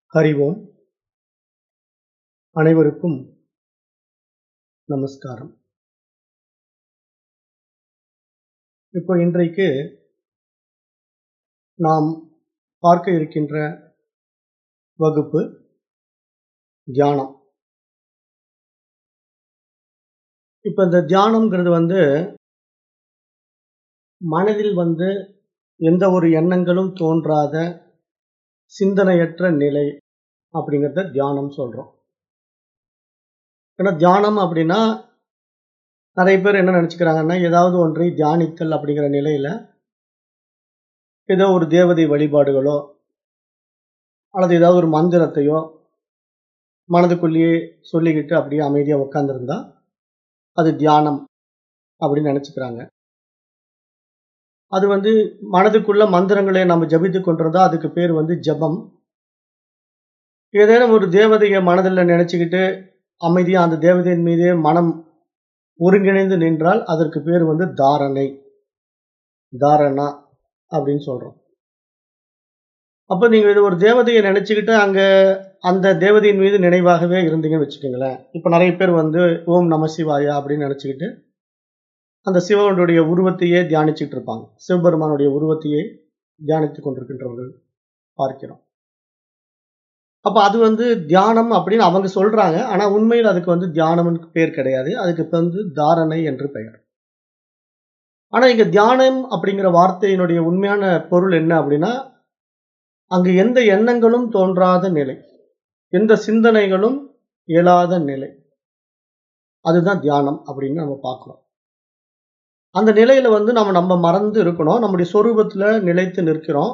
ஹரி ஓம் அனைவருக்கும் நமஸ்காரம் இப்போ இன்றைக்கு நாம் பார்க்க இருக்கின்ற வகுப்பு தியானம் இப்போ இந்த தியானம்ங்கிறது வந்து மனதில் வந்து எந்த ஒரு எண்ணங்களும் தோன்றாத சிந்தனையற்ற நிலை அப்படிங்கிறத தியானம் சொல்கிறோம் ஏன்னா தியானம் அப்படின்னா நிறைய பேர் என்ன நினச்சிக்கிறாங்கன்னா ஏதாவது ஒன்றை தியானித்தல் அப்படிங்கிற நிலையில் ஏதோ ஒரு தேவதை வழிபாடுகளோ அல்லது ஏதாவது ஒரு மந்திரத்தையோ மனதுக்குள்ளேயே சொல்லிக்கிட்டு அப்படியே அமைதியாக உட்காந்துருந்தா அது தியானம் அப்படின்னு நினச்சிக்கிறாங்க அது வந்து மனதுக்குள்ள மந்திரங்களை நம்ம ஜபித்து கொண்டிருந்தா அதுக்கு பேர் வந்து ஜபம் ஏதேனும் ஒரு தேவதையை மனதில் நினச்சிக்கிட்டு அமைதியாக அந்த தேவதையின் மீதே மனம் ஒருங்கிணைந்து நின்றால் அதற்கு பேர் வந்து தாரணை தாரணா அப்படின்னு சொல்கிறோம் அப்போ நீங்கள் இது ஒரு தேவதையை நினச்சிக்கிட்டு அங்கே அந்த தேவதையின் மீது நினைவாகவே இருந்தீங்கன்னு வச்சுக்கோங்களேன் இப்போ நிறைய பேர் வந்து ஓம் நம சிவாயா அப்படின்னு நினச்சிக்கிட்டு அந்த சிவனுடைய உருவத்தையே தியானிச்சுட்டு இருப்பாங்க சிவபெருமானுடைய உருவத்தையே தியானித்து கொண்டிருக்கின்றவர்கள் பார்க்கிறோம் அப்போ அது வந்து தியானம் அப்படின்னு அவங்க சொல்றாங்க ஆனால் உண்மையில் அதுக்கு வந்து தியானம்னு பேர் கிடையாது அதுக்கு இப்போ வந்து தாரணை என்று பெயர் ஆனால் இங்கே தியானம் அப்படிங்கிற வார்த்தையினுடைய உண்மையான பொருள் என்ன அப்படின்னா அங்கு எந்த எண்ணங்களும் தோன்றாத நிலை எந்த சிந்தனைகளும் இயலாத நிலை அதுதான் தியானம் அப்படின்னு நம்ம பார்க்குறோம் அந்த நிலையில வந்து நம்ம நம்ம மறந்து இருக்கணும் நம்முடைய சொரூபத்துல நிலைத்து நிற்கிறோம்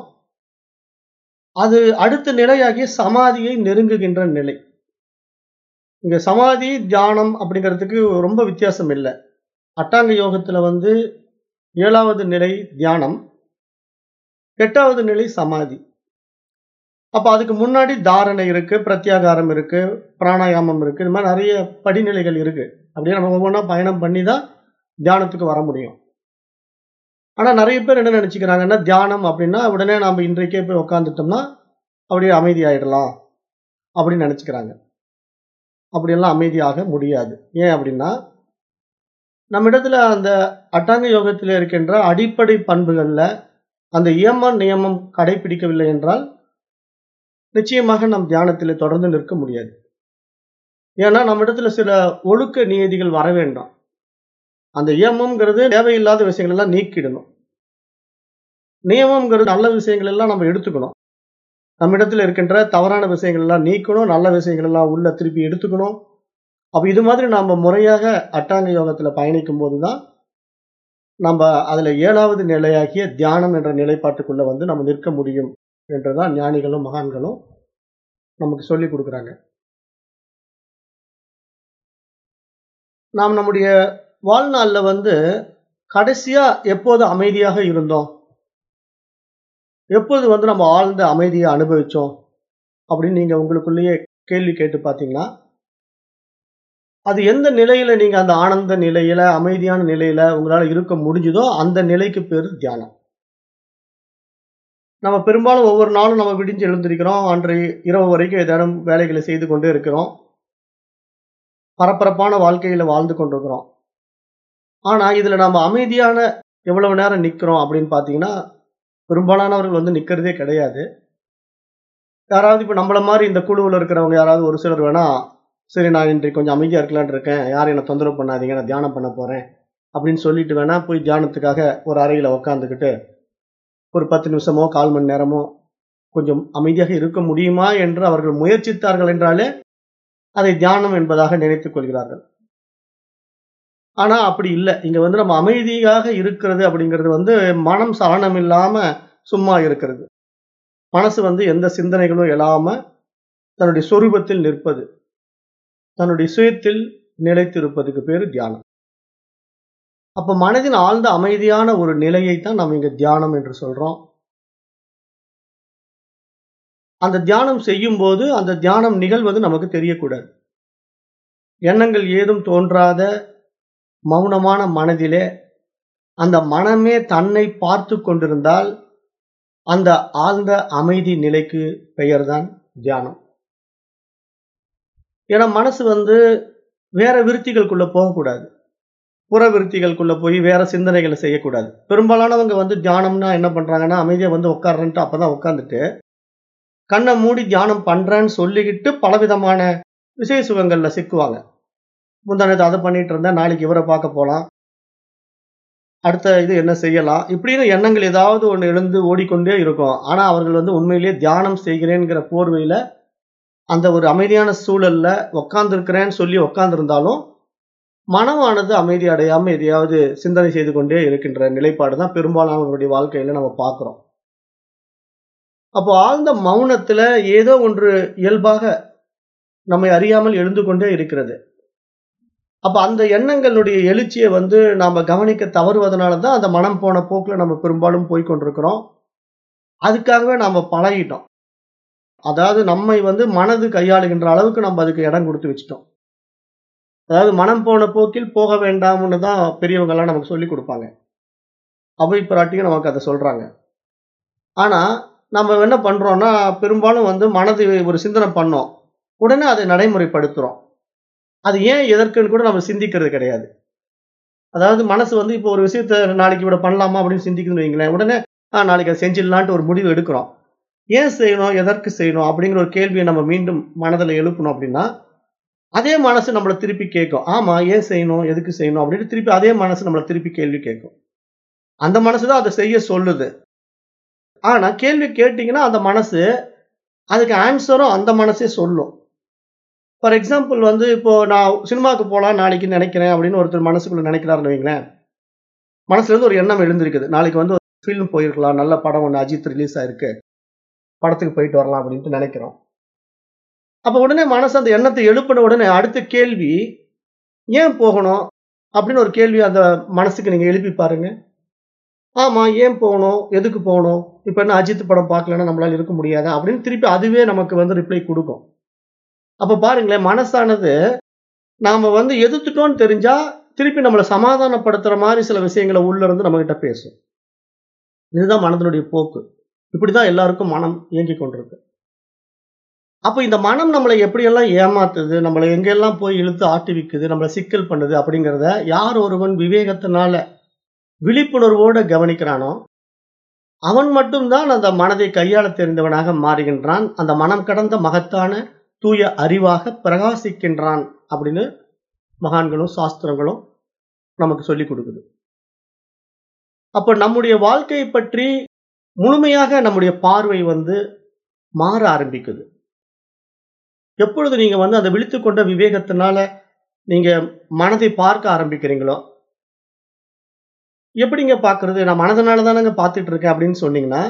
அது அடுத்த நிலையாகி சமாதியை நெருங்குகின்ற நிலை இங்க சமாதி தியானம் அப்படிங்கிறதுக்கு ரொம்ப வித்தியாசம் இல்லை அட்டாங்க யோகத்துல வந்து ஏழாவது நிலை தியானம் எட்டாவது நிலை சமாதி அப்ப அதுக்கு முன்னாடி தாரணை இருக்கு பிரத்யாகாரம் இருக்கு பிராணாயாமம் இருக்கு இந்த மாதிரி நிறைய படிநிலைகள் இருக்கு அப்படியே நம்ம ஒவ்வொன்றா பயணம் பண்ணி தான் தியானத்துக்கு வர முடியும் ஆனால் நிறைய பேர் என்ன நினச்சிக்கிறாங்கன்னா தியானம் அப்படின்னா உடனே நாம் இன்றைக்கே போய் உக்காந்துட்டோம்னா அப்படியே அமைதி ஆயிடலாம் அப்படின்னு நினச்சிக்கிறாங்க அப்படியெல்லாம் அமைதியாக முடியாது ஏன் அப்படின்னா நம்ம இடத்துல அந்த அட்டாங்க யோகத்தில் இருக்கின்ற அடிப்படை பண்புகளில் அந்த இயம நியமம் கடைபிடிக்கவில்லை என்றால் நிச்சயமாக நம் தியானத்தில் தொடர்ந்து நிற்க முடியாது ஏன்னா நம்ம இடத்துல சில ஒழுக்க நியதிகள் வர வேண்டும் அந்த இயமம்ங்கிறது தேவையில்லாத விஷயங்கள் எல்லாம் நீக்கிடணும் நியமம்ங்கிறது நல்ல விஷயங்கள் எல்லாம் நம்ம எடுத்துக்கணும் நம்ம இடத்துல இருக்கின்ற தவறான விஷயங்கள் எல்லாம் நீக்கணும் நல்ல விஷயங்கள் எல்லாம் உள்ள திருப்பி எடுத்துக்கணும் அப்ப இது மாதிரி நாம முறையாக அட்டாங்க யோகத்துல பயணிக்கும் போதுதான் நம்ம அதுல ஏழாவது நிலையாகிய தியானம் என்ற நிலைப்பாட்டுக்குள்ள வந்து நம்ம நிற்க முடியும் என்றுதான் ஞானிகளும் மகான்களும் நமக்கு சொல்லி கொடுக்குறாங்க நாம் நம்முடைய வாழ்நாளில் வந்து கடைசியா எப்போது அமைதியாக இருந்தோம் எப்போது வந்து நம்ம ஆழ்ந்த அமைதியை அனுபவிச்சோம் அப்படின்னு நீங்க உங்களுக்குள்ளேயே கேள்வி கேட்டு பார்த்தீங்கன்னா அது எந்த நிலையில நீங்க அந்த ஆனந்த நிலையில அமைதியான நிலையில உங்களால இருக்க முடிஞ்சுதோ அந்த நிலைக்கு பேர் தியானம் நம்ம பெரும்பாலும் ஒவ்வொரு நாளும் நம்ம விடிஞ்சு எழுந்திருக்கிறோம் அன்றைய இரவு வரைக்கும் ஏதேனும் வேலைகளை செய்து கொண்டே இருக்கிறோம் பரபரப்பான வாழ்க்கையில வாழ்ந்து கொண்டிருக்கிறோம் ஆனா இதுல நம்ம அமைதியான எவ்வளவு நேரம் நிக்கிறோம் அப்படின்னு பாத்தீங்கன்னா பெரும்பாலானவர்கள் வந்து நிக்கிறதே கிடையாது யாராவது இப்ப நம்மள மாதிரி இந்த குழுவில் இருக்கிறவங்க யாராவது ஒரு சிலர் வேணா சரி நான் இன்றைக்கு கொஞ்சம் அமைதியா இருக்கலான் இருக்கேன் யாரும் என்ன தொந்தரவு பண்ணாதீங்க நான் தியானம் பண்ண போறேன் அப்படின்னு சொல்லிட்டு வேணா போய் தியானத்துக்காக ஒரு அறையில உக்காந்துக்கிட்டு ஒரு பத்து நிமிஷமோ கால் மணி நேரமோ கொஞ்சம் அமைதியாக இருக்க முடியுமா என்று அவர்கள் முயற்சித்தார்கள் என்றாலே அதை தியானம் என்பதாக நினைத்துக் கொள்கிறார்கள் ஆனா அப்படி இல்லை இங்க வந்து நம்ம அமைதியாக இருக்கிறது அப்படிங்கிறது வந்து மனம் சலனம் இல்லாம சும்மா இருக்கிறது மனசு வந்து எந்த சிந்தனைகளும் எழாம தன்னுடைய சொரூபத்தில் நிற்பது தன்னுடைய சுயத்தில் நிலைத்திருப்பதுக்கு பேரு தியானம் அப்ப மனதின் ஆழ்ந்த அமைதியான ஒரு நிலையை தான் நம்ம இங்க தியானம் என்று சொல்றோம் அந்த தியானம் செய்யும் போது அந்த தியானம் நிகழ்வது நமக்கு தெரியக்கூடாது எண்ணங்கள் ஏதும் தோன்றாத மௌனமான மனதிலே அந்த மனமே தன்னை பார்த்து கொண்டிருந்தால் அந்த ஆழ்ந்த அமைதி நிலைக்கு பெயர்தான் தியானம் ஏன்னா மனசு வந்து வேற விருத்திகளுக்குள்ள போகக்கூடாது புற விருத்திகளுக்குள்ள போய் வேற சிந்தனைகளை செய்யக்கூடாது பெரும்பாலானவங்க வந்து தியானம்னா என்ன பண்றாங்கன்னா அமைதியா வந்து உட்கார்றேன்ட்டு அப்பதான் உட்காந்துட்டு கண்ணை மூடி தியானம் பண்றேன்னு சொல்லிக்கிட்டு பலவிதமான விசேஷ சுகங்கள்ல சிக்குவாங்க முந்தானத்து அதை பண்ணிட்டு இருந்தேன் நாளைக்கு இவரை பார்க்க போலாம் அடுத்த இது என்ன செய்யலாம் இப்படின்னு எண்ணங்கள் ஏதாவது ஒன்று எழுந்து ஓடிக்கொண்டே இருக்கும் ஆனா அவர்கள் வந்து உண்மையிலேயே தியானம் செய்கிறேங்கிற போர்வையில அந்த ஒரு அமைதியான சூழல்ல உட்கார்ந்துருக்கிறேன்னு சொல்லி உட்கார்ந்திருந்தாலும் மனமானது அமைதி அடையாம எதையாவது சிந்தனை செய்து கொண்டே இருக்கின்ற நிலைப்பாடு தான் பெரும்பாலானவர்களுடைய வாழ்க்கையில நம்ம பார்க்கிறோம் அப்போ ஆழ்ந்த மௌனத்துல ஏதோ ஒன்று இயல்பாக நம்மை அறியாமல் எழுந்து கொண்டே இருக்கிறது அப்ப அந்த எண்ணங்களுடைய எழுச்சியை வந்து நாம கவனிக்க தவறுவதனால தான் அந்த மனம் போன போக்குல நம்ம பெரும்பாலும் போய் கொண்டிருக்கிறோம் அதுக்காகவே நாம பழகிட்டோம் அதாவது நம்மை வந்து மனது கையாளுகின்ற அளவுக்கு நம்ம அதுக்கு இடம் கொடுத்து வச்சுட்டோம் அதாவது மனம் போன போக்கில் போக வேண்டாம்னு தான் பெரியவங்க எல்லாம் நமக்கு சொல்லி கொடுப்பாங்க அவை பிராட்டியும் நமக்கு அதை சொல்றாங்க ஆனா நம்ம என்ன பண்றோம்னா பெரும்பாலும் வந்து மனது ஒரு சிந்தனை பண்ணோம் உடனே அதை நடைமுறைப்படுத்துறோம் அது ஏன் எதற்குன்னு கூட நம்ம சிந்திக்கிறது கிடையாது அதாவது மனசு வந்து இப்போ ஒரு விஷயத்த நாளைக்கு இவ்வளோ பண்ணலாமா அப்படின்னு சிந்திக்குதுன்னு வைங்களேன் உடனே ஆ நாளைக்கு அதை செஞ்சிடலான்ட்டு ஒரு முடிவு எடுக்கிறோம் ஏன் செய்யணும் எதற்கு செய்யணும் அப்படிங்கிற ஒரு கேள்வியை நம்ம மீண்டும் மனதில் எழுப்பணும் அப்படின்னா அதே மனசு நம்மளை திருப்பி கேட்கும் ஆமா ஏன் செய்யணும் எதுக்கு செய்யணும் அப்படின்னு திருப்பி அதே மனசு நம்மளை திருப்பி கேள்வி கேட்கும் அந்த மனசு தான் அதை செய்ய சொல்லுது ஆனா கேள்வி கேட்டீங்கன்னா அந்த மனசு அதுக்கு ஆன்சரும் அந்த மனசே சொல்லும் ஃபார் எக்ஸாம்பிள் வந்து இப்போ நான் சினிமாவுக்கு போகலாம் நாளைக்கு நினைக்கிறேன் அப்படின்னு ஒருத்தர் மனசுக்குள்ள நினைக்கிறாருன்னு வைங்களேன் மனசுல இருந்து ஒரு எண்ணம் எழுந்திருக்குது நாளைக்கு வந்து ஒரு ஃபிலிம் போயிருக்கலாம் நல்ல படம் ஒன்று அஜித் ரிலீஸ் ஆயிருக்கு படத்துக்கு போயிட்டு வரலாம் அப்படின்ட்டு நினைக்கிறோம் அப்போ உடனே மனசு அந்த எண்ணத்தை எழுப்பின உடனே அடுத்த கேள்வி ஏன் போகணும் அப்படின்னு ஒரு கேள்வி அந்த மனசுக்கு நீங்க எழுப்பி பாருங்க ஆமா ஏன் போகணும் எதுக்கு போகணும் இப்போ என்ன அஜித் படம் பார்க்கலன்னா நம்மளால இருக்க முடியாதா அப்படின்னு திருப்பி அதுவே நமக்கு வந்து ரிப்ளை கொடுக்கும் அப்ப பாருங்களேன் மனசானது நாம வந்து எதிர்த்துட்டோம்னு தெரிஞ்சா திருப்பி நம்மளை சமாதானப்படுத்துற மாதிரி சில விஷயங்களை உள்ள இருந்து நம்ம கிட்ட பேசும் இதுதான் மனதனுடைய போக்கு இப்படிதான் எல்லாருக்கும் மனம் இயங்கி கொண்டிருக்கு அப்ப இந்த மனம் நம்மளை எப்படியெல்லாம் ஏமாத்துது நம்மளை எங்கெல்லாம் போய் இழுத்து ஆட்டுவிக்குது நம்மளை சிக்கல் பண்ணுது அப்படிங்கிறத யார் ஒருவன் விவேகத்தினால விழிப்புணர்வோட கவனிக்கிறானோ அவன் மட்டும்தான் அந்த மனதை கையாள தெரிந்தவனாக மாறுகின்றான் அந்த மனம் கடந்த மகத்தான தூய அறிவாக பிரகாசிக்கின்றான் அப்படின்னு மகான்களும் சாஸ்திரங்களும் நமக்கு சொல்லி கொடுக்குது அப்ப நம்முடைய வாழ்க்கையை பற்றி முழுமையாக நம்முடைய பார்வை வந்து மாற ஆரம்பிக்குது எப்பொழுது நீங்க வந்து அந்த விழித்துக்கொண்ட விவேகத்தினால நீங்க மனதை பார்க்க ஆரம்பிக்கிறீங்களோ எப்படிங்க பார்க்கறது நான் மனதனால தானங்க பார்த்துட்டு இருக்கேன் அப்படின்னு சொன்னீங்கன்னா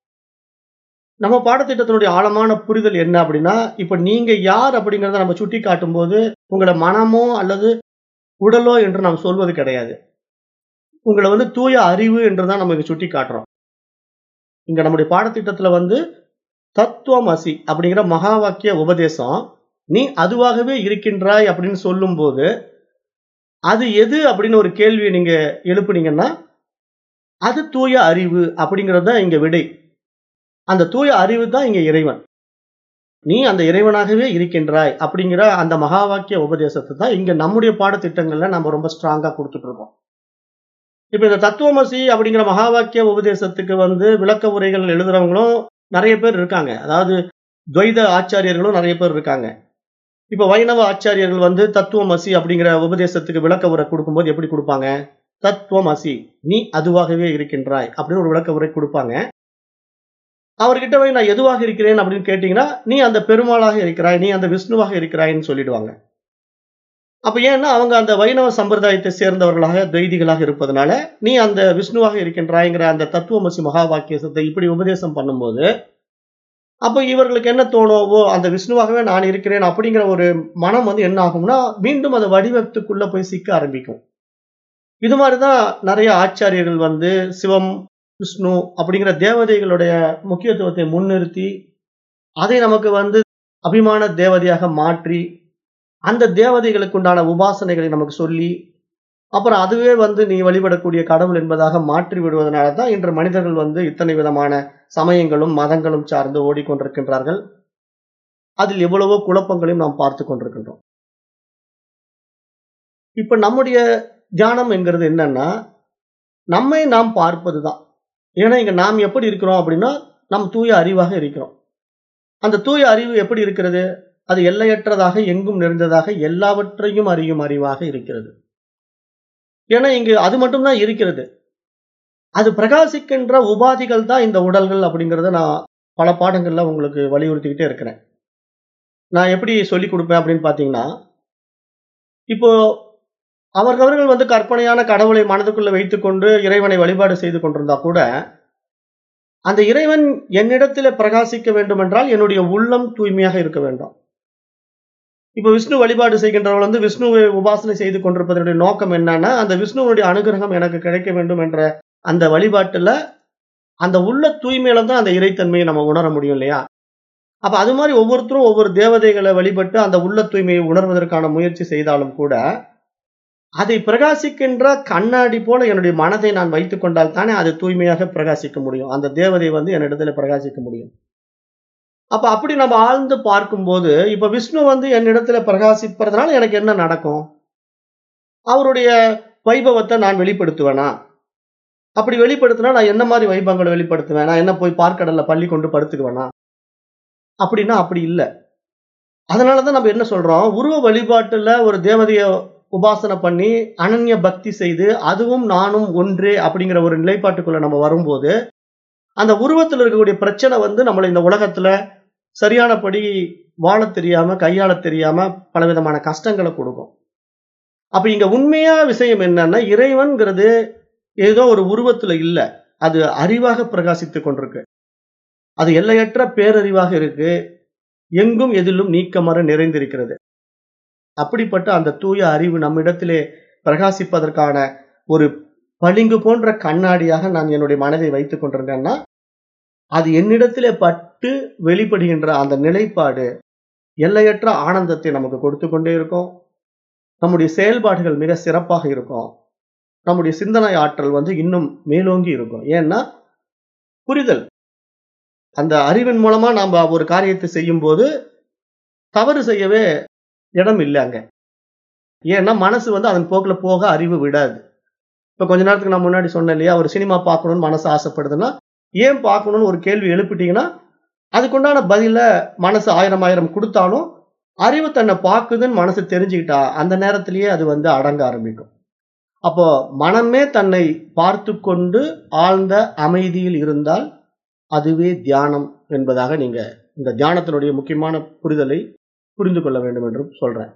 நம்ம பாடத்திட்டத்தினுடைய ஆழமான புரிதல் என்ன அப்படின்னா இப்ப நீங்க யார் அப்படிங்கிறத நம்ம சுட்டி காட்டும் போது உங்களை மனமோ அல்லது உடலோ என்று நாம் சொல்வது கிடையாது உங்களை வந்து தூய அறிவு என்று தான் நம்ம இங்க சுட்டி காட்டுறோம் இங்க நம்முடைய பாடத்திட்டத்துல வந்து தத்துவம் அசி அப்படிங்கிற மகா வாக்கிய உபதேசம் நீ அதுவாகவே இருக்கின்றாய் அப்படின்னு சொல்லும்போது அது எது அப்படின்னு ஒரு கேள்வியை நீங்க எழுப்புனீங்கன்னா அது தூய அறிவு அப்படிங்கிறது தான் இங்க விடை அந்த தூய அறிவு தான் இங்க இறைவன் நீ அந்த இறைவனாகவே இருக்கின்றாய் அப்படிங்கிற அந்த மகா வாக்கிய உபதேசத்தை தான் இங்க நம்முடைய பாடத்திட்டங்கள்ல நம்ம ரொம்ப ஸ்ட்ராங்கா கொடுத்துட்டு இருக்கோம் இப்ப இந்த தத்துவமசி அப்படிங்கிற மகா வாக்கிய உபதேசத்துக்கு வந்து விளக்க உரைகள் எழுதுறவங்களும் நிறைய பேர் இருக்காங்க அதாவது துவைத ஆச்சாரியர்களும் நிறைய பேர் இருக்காங்க இப்ப வைணவ ஆச்சாரியர்கள் வந்து தத்துவமசி அப்படிங்கிற உபதேசத்துக்கு விளக்க உரை கொடுக்கும்போது எப்படி கொடுப்பாங்க தத்துவமசி நீ அதுவாகவே இருக்கின்றாய் அப்படின்னு ஒரு விளக்க உரை கொடுப்பாங்க அவர்கிட்ட போய் நான் எதுவாக இருக்கிறேன் அப்படின்னு கேட்டீங்கன்னா நீ அந்த பெருமாளாக இருக்கிறாய் நீ அந்த விஷ்ணுவாக இருக்கிறாய்ன்னு சொல்லிடுவாங்க அப்ப ஏன்னா அவங்க அந்த வைணவ சம்பிரதாயத்தை சேர்ந்தவர்களாக துவைதிகளாக இருப்பதனால நீ அந்த விஷ்ணுவாக இருக்கின்றாய்ங்கிற அந்த தத்துவமசி மகா வாக்கியத்தை இப்படி உபதேசம் பண்ணும்போது அப்போ இவர்களுக்கு என்ன தோணும் ஓ அந்த விஷ்ணுவாகவே நான் இருக்கிறேன் அப்படிங்கிற ஒரு மனம் வந்து என்ன ஆகும்னா மீண்டும் அந்த வடிவத்துக்குள்ள போய் சிக்க ஆரம்பிக்கும் இது மாதிரிதான் நிறைய ஆச்சாரியர்கள் வந்து சிவம் விஷ்ணு அப்படிங்கிற தேவதைகளுடைய முக்கியத்துவத்தை முன்னிறுத்தி அதை நமக்கு வந்து அபிமான தேவதையாக மாற்றி அந்த தேவதைகளுக்கு உண்டான உபாசனைகளை நமக்கு சொல்லி அப்புறம் அதுவே வந்து நீ வழிபடக்கூடிய கடவுள் என்பதாக மாற்றி விடுவதனால தான் இன்று மனிதர்கள் வந்து இத்தனை விதமான சமயங்களும் மதங்களும் சார்ந்து ஓடிக்கொண்டிருக்கின்றார்கள் அதில் எவ்வளவோ குழப்பங்களையும் நாம் பார்த்து கொண்டிருக்கின்றோம் இப்ப நம்முடைய தியானம் என்கிறது என்னன்னா நம்மை நாம் பார்ப்பது தான் ஏன்னா இங்க நாம் எப்படி இருக்கிறோம் அப்படின்னா நம் தூய அறிவாக இருக்கிறோம் அந்த தூய அறிவு எப்படி இருக்கிறது அது எல்லையற்றதாக எங்கும் நிறைந்ததாக எல்லாவற்றையும் அறியும் அறிவாக இருக்கிறது ஏன்னா இங்கு அது மட்டும்தான் இருக்கிறது அது பிரகாசிக்கின்ற உபாதிகள் தான் இந்த உடல்கள் அப்படிங்கிறத நான் பல பாடங்கள்ல உங்களுக்கு வலியுறுத்திக்கிட்டே இருக்கிறேன் நான் எப்படி சொல்லி கொடுப்பேன் அப்படின்னு பார்த்தீங்கன்னா இப்போ அவர்கள் வந்து கற்பனையான கடவுளை மனதுக்குள்ள வைத்துக்கொண்டு இறைவனை வழிபாடு செய்து கொண்டிருந்தா கூட அந்த இறைவன் என்னிடத்தில் பிரகாசிக்க வேண்டும் என்றால் என்னுடைய உள்ளம் தூய்மையாக இருக்க வேண்டும் இப்ப விஷ்ணு வழிபாடு செய்கின்றவர்கள் வந்து விஷ்ணுவை உபாசனை செய்து கொண்டிருப்பதனுடைய நோக்கம் என்னன்னா அந்த விஷ்ணுவனுடைய அனுகிரகம் எனக்கு கிடைக்க வேண்டும் என்ற அந்த வழிபாட்டுல அந்த உள்ள தூய்மையில தான் அந்த இறைத்தன்மையை நம்ம உணர முடியும் இல்லையா அப்ப அது மாதிரி ஒவ்வொருத்தரும் ஒவ்வொரு தேவதைகளை வழிபட்டு அந்த உள்ள தூய்மையை உணர்வதற்கான முயற்சி செய்தாலும் கூட அதை பிரகாசிக்கின்ற கண்ணாடி போல என்னுடைய மனதை நான் வைத்துக் கொண்டால் தானே அது தூய்மையாக பிரகாசிக்க முடியும் அந்த தேவதை வந்து என்னிடத்துல பிரகாசிக்க முடியும் அப்ப அப்படி நம்ம ஆழ்ந்து பார்க்கும்போது இப்ப விஷ்ணு வந்து என்னிடத்துல பிரகாசிப்பதனால எனக்கு என்ன நடக்கும் அவருடைய வைபவத்தை நான் வெளிப்படுத்துவேனா அப்படி வெளிப்படுத்தினா நான் என்ன மாதிரி வைபவங்களை வெளிப்படுத்துவேன் நான் என்ன போய் பார்க்கடல்ல பள்ளி கொண்டு படுத்துக்குவேனா அப்படின்னா அப்படி இல்லை அதனாலதான் நம்ம என்ன சொல்றோம் உருவ வழிபாட்டுல ஒரு தேவதைய உபாசனை பண்ணி அனன்ய பக்தி செய்து அதுவும் நானும் ஒன்றே அப்படிங்கிற ஒரு நிலைப்பாட்டுக்குள்ள நம்ம வரும்போது அந்த உருவத்தில் இருக்கக்கூடிய பிரச்சனை வந்து நம்மளை இந்த உலகத்துல சரியானபடி வாழ தெரியாம கையாள தெரியாம பலவிதமான கஷ்டங்களை கொடுக்கும் அப்ப இங்க உண்மையா விஷயம் என்னன்னா இறைவன்கிறது ஏதோ ஒரு உருவத்துல இல்ல அது அறிவாக பிரகாசித்துக் கொண்டிருக்கு அது எல்லையற்ற பேரறிவாக இருக்கு எங்கும் எதிலும் நீக்கமர நிறைந்திருக்கிறது அப்படிப்பட்ட அந்த தூய அறிவு நம்மிடத்திலே பிரகாசிப்பதற்கான ஒரு பளிங்கு போன்ற கண்ணாடியாக நான் என்னுடைய மனதை வைத்துக் கொண்டிருந்தேன்னா அது என்னிடத்திலே பட்டு வெளிப்படுகின்ற அந்த நிலைப்பாடு எல்லையற்ற ஆனந்தத்தை நமக்கு கொடுத்து கொண்டே இருக்கும் நம்முடைய செயல்பாடுகள் மிக சிறப்பாக இருக்கும் நம்முடைய சிந்தனை ஆற்றல் வந்து இன்னும் மேலோங்கி இருக்கும் ஏன்னா புரிதல் அந்த அறிவின் மூலமா நாம ஒரு காரியத்தை செய்யும் போது தவறு செய்யவே இடம் இல்லை அங்க ஏன்னா மனசு வந்து அதன் போக்குல போக அறிவு விடாது இப்ப கொஞ்ச நேரத்துக்கு நான் முன்னாடி சொன்னேன் இல்லையா ஒரு சினிமா பார்க்கணும்னு மனசு ஆசைப்படுதுன்னா ஏன் பார்க்கணும்னு ஒரு கேள்வி எழுப்பிட்டீங்கன்னா அதுக்குண்டான பதில மனசு ஆயிரம் ஆயிரம் கொடுத்தாலும் அறிவு தன்னை பார்க்குதுன்னு மனசு தெரிஞ்சுக்கிட்டா அந்த நேரத்திலேயே அது வந்து அடங்க ஆரம்பிக்கும் அப்போ மனமே தன்னை பார்த்து கொண்டு ஆழ்ந்த அமைதியில் இருந்தால் அதுவே தியானம் என்பதாக நீங்க இந்த தியானத்தினுடைய முக்கியமான புரிதலை புரிந்து கொள்ள வேண்டும் என்றும் சொல்றேன்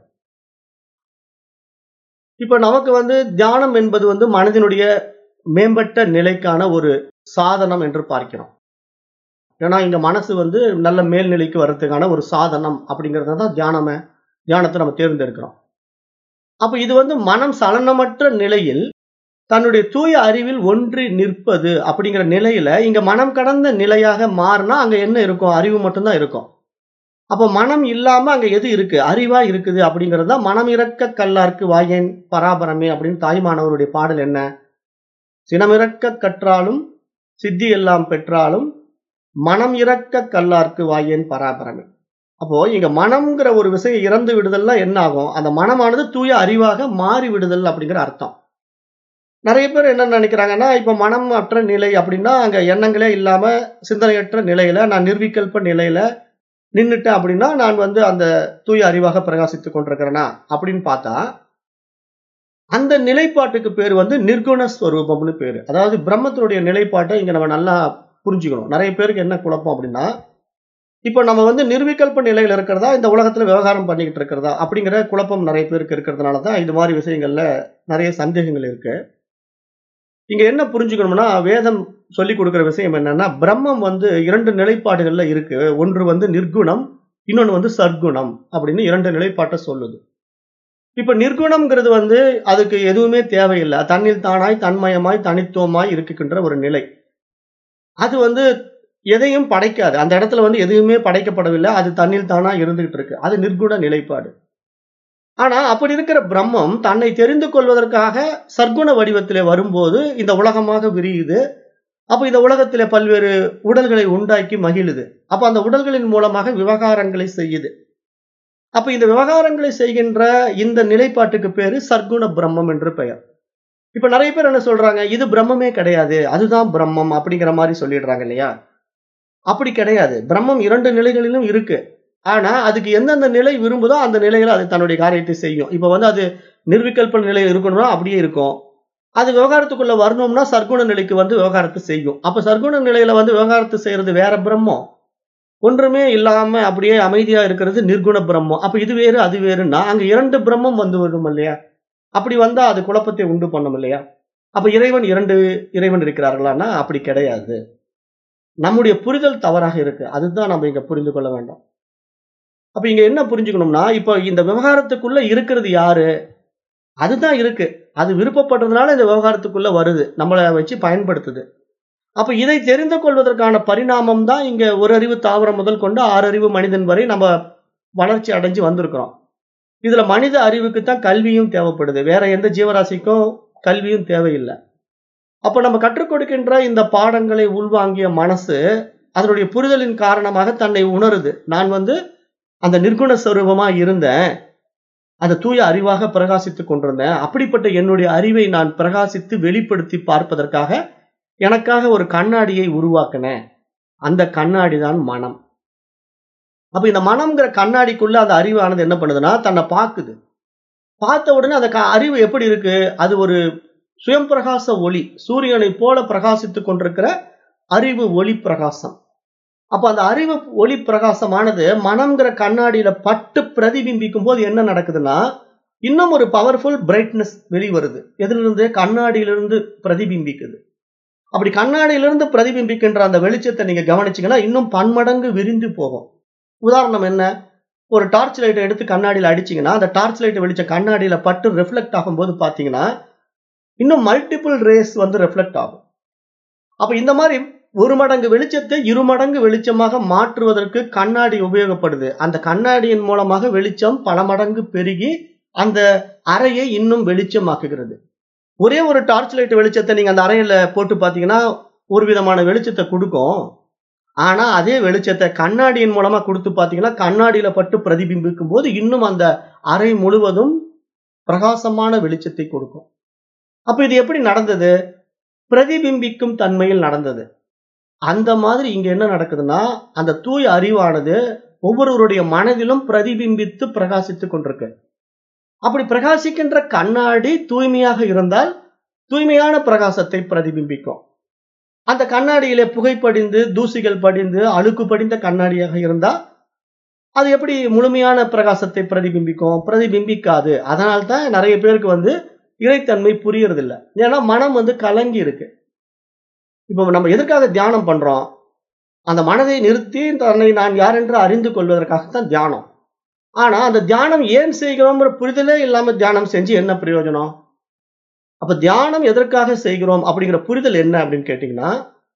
இப்ப நமக்கு வந்து தியானம் என்பது வந்து மனதினுடைய மேம்பட்ட நிலைக்கான ஒரு சாதனம் என்று பார்க்கிறோம் ஏன்னா இங்க மனசு வந்து நல்ல மேல்நிலைக்கு வர்றதுக்கான ஒரு சாதனம் அப்படிங்கறத தான் தியானமே தியானத்தை நம்ம தேர்ந்தெடுக்கிறோம் அப்ப இது வந்து மனம் சலனமற்ற நிலையில் தன்னுடைய தூய அறிவில் ஒன்றி நிற்பது அப்படிங்கிற நிலையில இங்க மனம் கடந்த நிலையாக மாறினா அங்க என்ன இருக்கும் அறிவு மட்டும்தான் இருக்கும் அப்போ மனம் இல்லாம அங்க எது இருக்கு அறிவா இருக்குது அப்படிங்கிறது தான் மனம் இறக்க கல்லார்க்கு வாயேன் பராபரமே அப்படின்னு தாய்மானவருடைய பாடல் என்ன சினமிறக்க கற்றாலும் சித்தி எல்லாம் பெற்றாலும் மனம் இறக்க கல்லார்க்கு வாயேன் பராபரமே அப்போ இங்க மனம்ங்கிற ஒரு விஷயம் இறந்து விடுதல்னா என்ன ஆகும் அந்த மனமானது தூய அறிவாக மாறி விடுதல் அப்படிங்கிற அர்த்தம் நிறைய பேர் என்ன நினைக்கிறாங்கன்னா இப்ப மனம் அற்ற நிலை அப்படின்னா அங்க எண்ணங்களே இல்லாம சிந்தனையற்ற நிலையில நான் நிர்விகல்ப நிலையில நின்னுட்டேன் அப்படின்னா நான் வந்து அந்த தூய அறிவாக பிரகாசித்துக் கொண்டிருக்கிறேனா அப்படின்னு பார்த்தா அந்த நிலைப்பாட்டுக்கு பேர் வந்து நிர்குண ஸ்வரூபம்னு பேரு அதாவது பிரம்மத்தினுடைய நிலைப்பாட்டை இங்க நம்ம நல்லா புரிஞ்சுக்கணும் நிறைய பேருக்கு என்ன குழப்பம் அப்படின்னா இப்போ நம்ம வந்து நிர்விகல்ப நிலையில இருக்கிறதா இந்த உலகத்துல விவகாரம் பண்ணிக்கிட்டு இருக்கிறதா அப்படிங்கிற குழப்பம் நிறைய பேருக்கு இருக்கிறதுனால தான் இது மாதிரி விஷயங்கள்ல நிறைய சந்தேகங்கள் இருக்கு இங்க என்ன புரிஞ்சுக்கணும்னா வேதம் சொல்லி கொடுக்கிற விஷயம் என்னன்னா பிரம்மம் வந்து இரண்டு நிலைப்பாடுகள்ல இருக்கு ஒன்று வந்து நிர்குணம் இன்னொன்று வந்து சர்க்குணம் அப்படின்னு இரண்டு நிலைப்பாட்டை சொல்லுது இப்ப நிர்குணம்ங்கிறது வந்து அதுக்கு எதுவுமே தேவையில்லை தன்னில் தானாய் தன்மயமாய் தனித்துவமாய் இருக்கின்ற ஒரு நிலை அது வந்து எதையும் படைக்காது அந்த இடத்துல வந்து எதுவுமே படைக்கப்படவில்லை அது தன்னில் தானா இருந்துகிட்டு இருக்கு அது நிர்குண நிலைப்பாடு ஆனா அப்படி இருக்கிற பிரம்மம் தன்னை தெரிந்து கொள்வதற்காக சர்க்குண வடிவத்திலே வரும்போது இந்த உலகமாக விரியுது அப்ப இந்த உலகத்திலே பல்வேறு உடல்களை உண்டாக்கி மகிழுது அப்ப அந்த உடல்களின் மூலமாக விவகாரங்களை செய்யுது அப்ப இந்த விவகாரங்களை செய்கின்ற இந்த நிலைப்பாட்டுக்கு பேரு சர்க்குண பிரம்மம் என்று பெயர் இப்ப நிறைய பேர் என்ன சொல்றாங்க இது பிரம்மமே கிடையாது அதுதான் பிரம்மம் அப்படிங்கிற மாதிரி சொல்லிடுறாங்க இல்லையா அப்படி கிடையாது பிரம்மம் இரண்டு நிலைகளிலும் இருக்கு ஆனா அதுக்கு எந்தெந்த நிலை விரும்புதோ அந்த நிலையில அது தன்னுடைய காரியத்தை செய்யும் இப்ப வந்து அது நிர்விகல்ப நிலையில் இருக்கணும்னா அப்படியே இருக்கும் அது விவகாரத்துக்குள்ள வரணும்னா சர்க்குண நிலைக்கு வந்து விவகாரத்தை செய்யும் அப்ப சர்க்குண நிலையில வந்து விவகாரத்தை செய்யறது வேற பிரம்மம் ஒன்றுமே இல்லாம அப்படியே அமைதியா இருக்கிறது நிர்குண பிரம்மம் அப்ப இது வேறு அது வேறுன்னா அங்க இரண்டு பிரம்மம் வந்து வரும் இல்லையா அப்படி வந்தா அது குழப்பத்தை உண்டு பண்ணும் இல்லையா அப்ப இறைவன் இரண்டு இறைவன் இருக்கிறார்களான்னா அப்படி கிடையாது நம்முடைய புரிதல் தவறாக இருக்கு அதுதான் நம்ம இங்க புரிந்து கொள்ள வேண்டும் அப்ப இங்க என்ன புரிஞ்சுக்கணும்னா இப்போ இந்த விவகாரத்துக்குள்ள இருக்கிறது யாரு அதுதான் இருக்கு அது விருப்பப்படுறதுனால இந்த விவகாரத்துக்குள்ள வருது நம்மளை வச்சு பயன்படுத்துது அப்ப இதை தெரிந்து கொள்வதற்கான பரிணாமம் தான் இங்க ஒரு அறிவு தாவரம் முதல் கொண்டு ஆறு அறிவு மனிதன் வரை நம்ம வளர்ச்சி அடைஞ்சு வந்திருக்கிறோம் இதுல மனித அறிவுக்கு தான் கல்வியும் தேவைப்படுது வேற எந்த ஜீவராசிக்கும் கல்வியும் தேவையில்லை அப்ப நம்ம கற்றுக் கொடுக்கின்ற இந்த பாடங்களை உள்வாங்கிய மனசு அதனுடைய புரிதலின் காரணமாக தன்னை உணருது நான் வந்து அந்த நிர்குண ஸ்வரூபமா இருந்தேன் அந்த தூய அறிவாக பிரகாசித்துக் கொண்டிருந்தேன் அப்படிப்பட்ட என்னுடைய அறிவை நான் பிரகாசித்து வெளிப்படுத்தி பார்ப்பதற்காக எனக்காக ஒரு கண்ணாடியை உருவாக்கினேன் அந்த கண்ணாடி தான் மனம் அப்ப இந்த மனம்ங்கிற கண்ணாடிக்குள்ள அந்த அறிவானது என்ன பண்ணுதுன்னா தன்னை பார்க்குது பார்த்த உடனே அந்த க- அறிவு எப்படி இருக்கு அது ஒரு சுயம் பிரகாச ஒளி சூரியனை போல பிரகாசித்துக் கொண்டிருக்கிற அறிவு ஒளி பிரகாசம் அப்ப அந்த அறிவு ஒளி பிரகாசமானது மனம்ங்கிற கண்ணாடியில பட்டு பிரதிபிம்பிக்கும் போது என்ன நடக்குதுன்னா இன்னும் ஒரு பவர்ஃபுல் பிரைட்னஸ் வெளிவருது எதிலிருந்து கண்ணாடியிலிருந்து பிரதிபிம்பிக்குது அப்படி கண்ணாடியிலிருந்து பிரதிபிம்பிக்கின்ற அந்த வெளிச்சத்தை நீங்க கவனிச்சீங்கன்னா இன்னும் பன்மடங்கு விரிந்து போகும் உதாரணம் என்ன ஒரு டார்ச் லைட்டை எடுத்து கண்ணாடியில் அடிச்சீங்கன்னா அந்த டார்ச் லைட் வெளிச்சம் கண்ணாடியில பட்டு ரிஃப்ளெக்ட் ஆகும்போது பாத்தீங்கன்னா இன்னும் மல்டிபிள் ரேஸ் வந்து ரிஃப்ளெக்ட் ஆகும் அப்ப இந்த மாதிரி ஒரு மடங்கு வெளிச்சத்தை இரு மடங்கு வெளிச்சமாக மாற்றுவதற்கு கண்ணாடி உபயோகப்படுது அந்த கண்ணாடியின் மூலமாக வெளிச்சம் பல மடங்கு பெருகி அந்த அறையை இன்னும் வெளிச்சமாக்குகிறது ஒரே ஒரு டார்ச் லைட் வெளிச்சத்தை நீங்க அந்த அறையில போட்டு பாத்தீங்கன்னா ஒரு விதமான வெளிச்சத்தை கொடுக்கும் ஆனா அதே வெளிச்சத்தை கண்ணாடியின் மூலமா கொடுத்து பாத்தீங்கன்னா கண்ணாடியில பட்டு பிரதிபிம்பிக்கும் போது இன்னும் அந்த அறை முழுவதும் பிரகாசமான வெளிச்சத்தை கொடுக்கும் அப்ப இது எப்படி நடந்தது பிரதிபிம்பிக்கும் தன்மையில் நடந்தது அந்த மாதிரி இங்க என்ன நடக்குதுன்னா அந்த தூய அறிவானது ஒவ்வொருவருடைய மனதிலும் பிரதிபிம்பித்து பிரகாசித்துக் கொண்டிருக்கு அப்படி பிரகாசிக்கின்ற கண்ணாடி தூய்மையாக இருந்தால் தூய்மையான பிரகாசத்தை பிரதிபிம்பிக்கும் அந்த கண்ணாடியிலே புகை படிந்து தூசிகள் படிந்து அழுக்கு படிந்த கண்ணாடியாக இருந்தா அது எப்படி முழுமையான பிரகாசத்தை பிரதிபிம்பிக்கும் பிரதிபிம்பிக்காது அதனால்தான் நிறைய பேருக்கு வந்து இறைத்தன்மை புரியறதில்ல ஏன்னா மனம் வந்து கலங்கி இருக்கு இப்போ நம்ம எதற்காக தியானம் பண்றோம் அந்த மனதை நிறுத்தி தன்னை நான் யார் என்று அறிந்து கொள்வதற்காகத்தான் தியானம் ஆனா அந்த தியானம் ஏன் செய்கிறோம்ங்கிற புரிதலே இல்லாம தியானம் செஞ்சு என்ன பிரயோஜனம் அப்ப தியானம் எதற்காக செய்கிறோம் அப்படிங்கிற புரிதல் என்ன அப்படின்னு கேட்டீங்கன்னா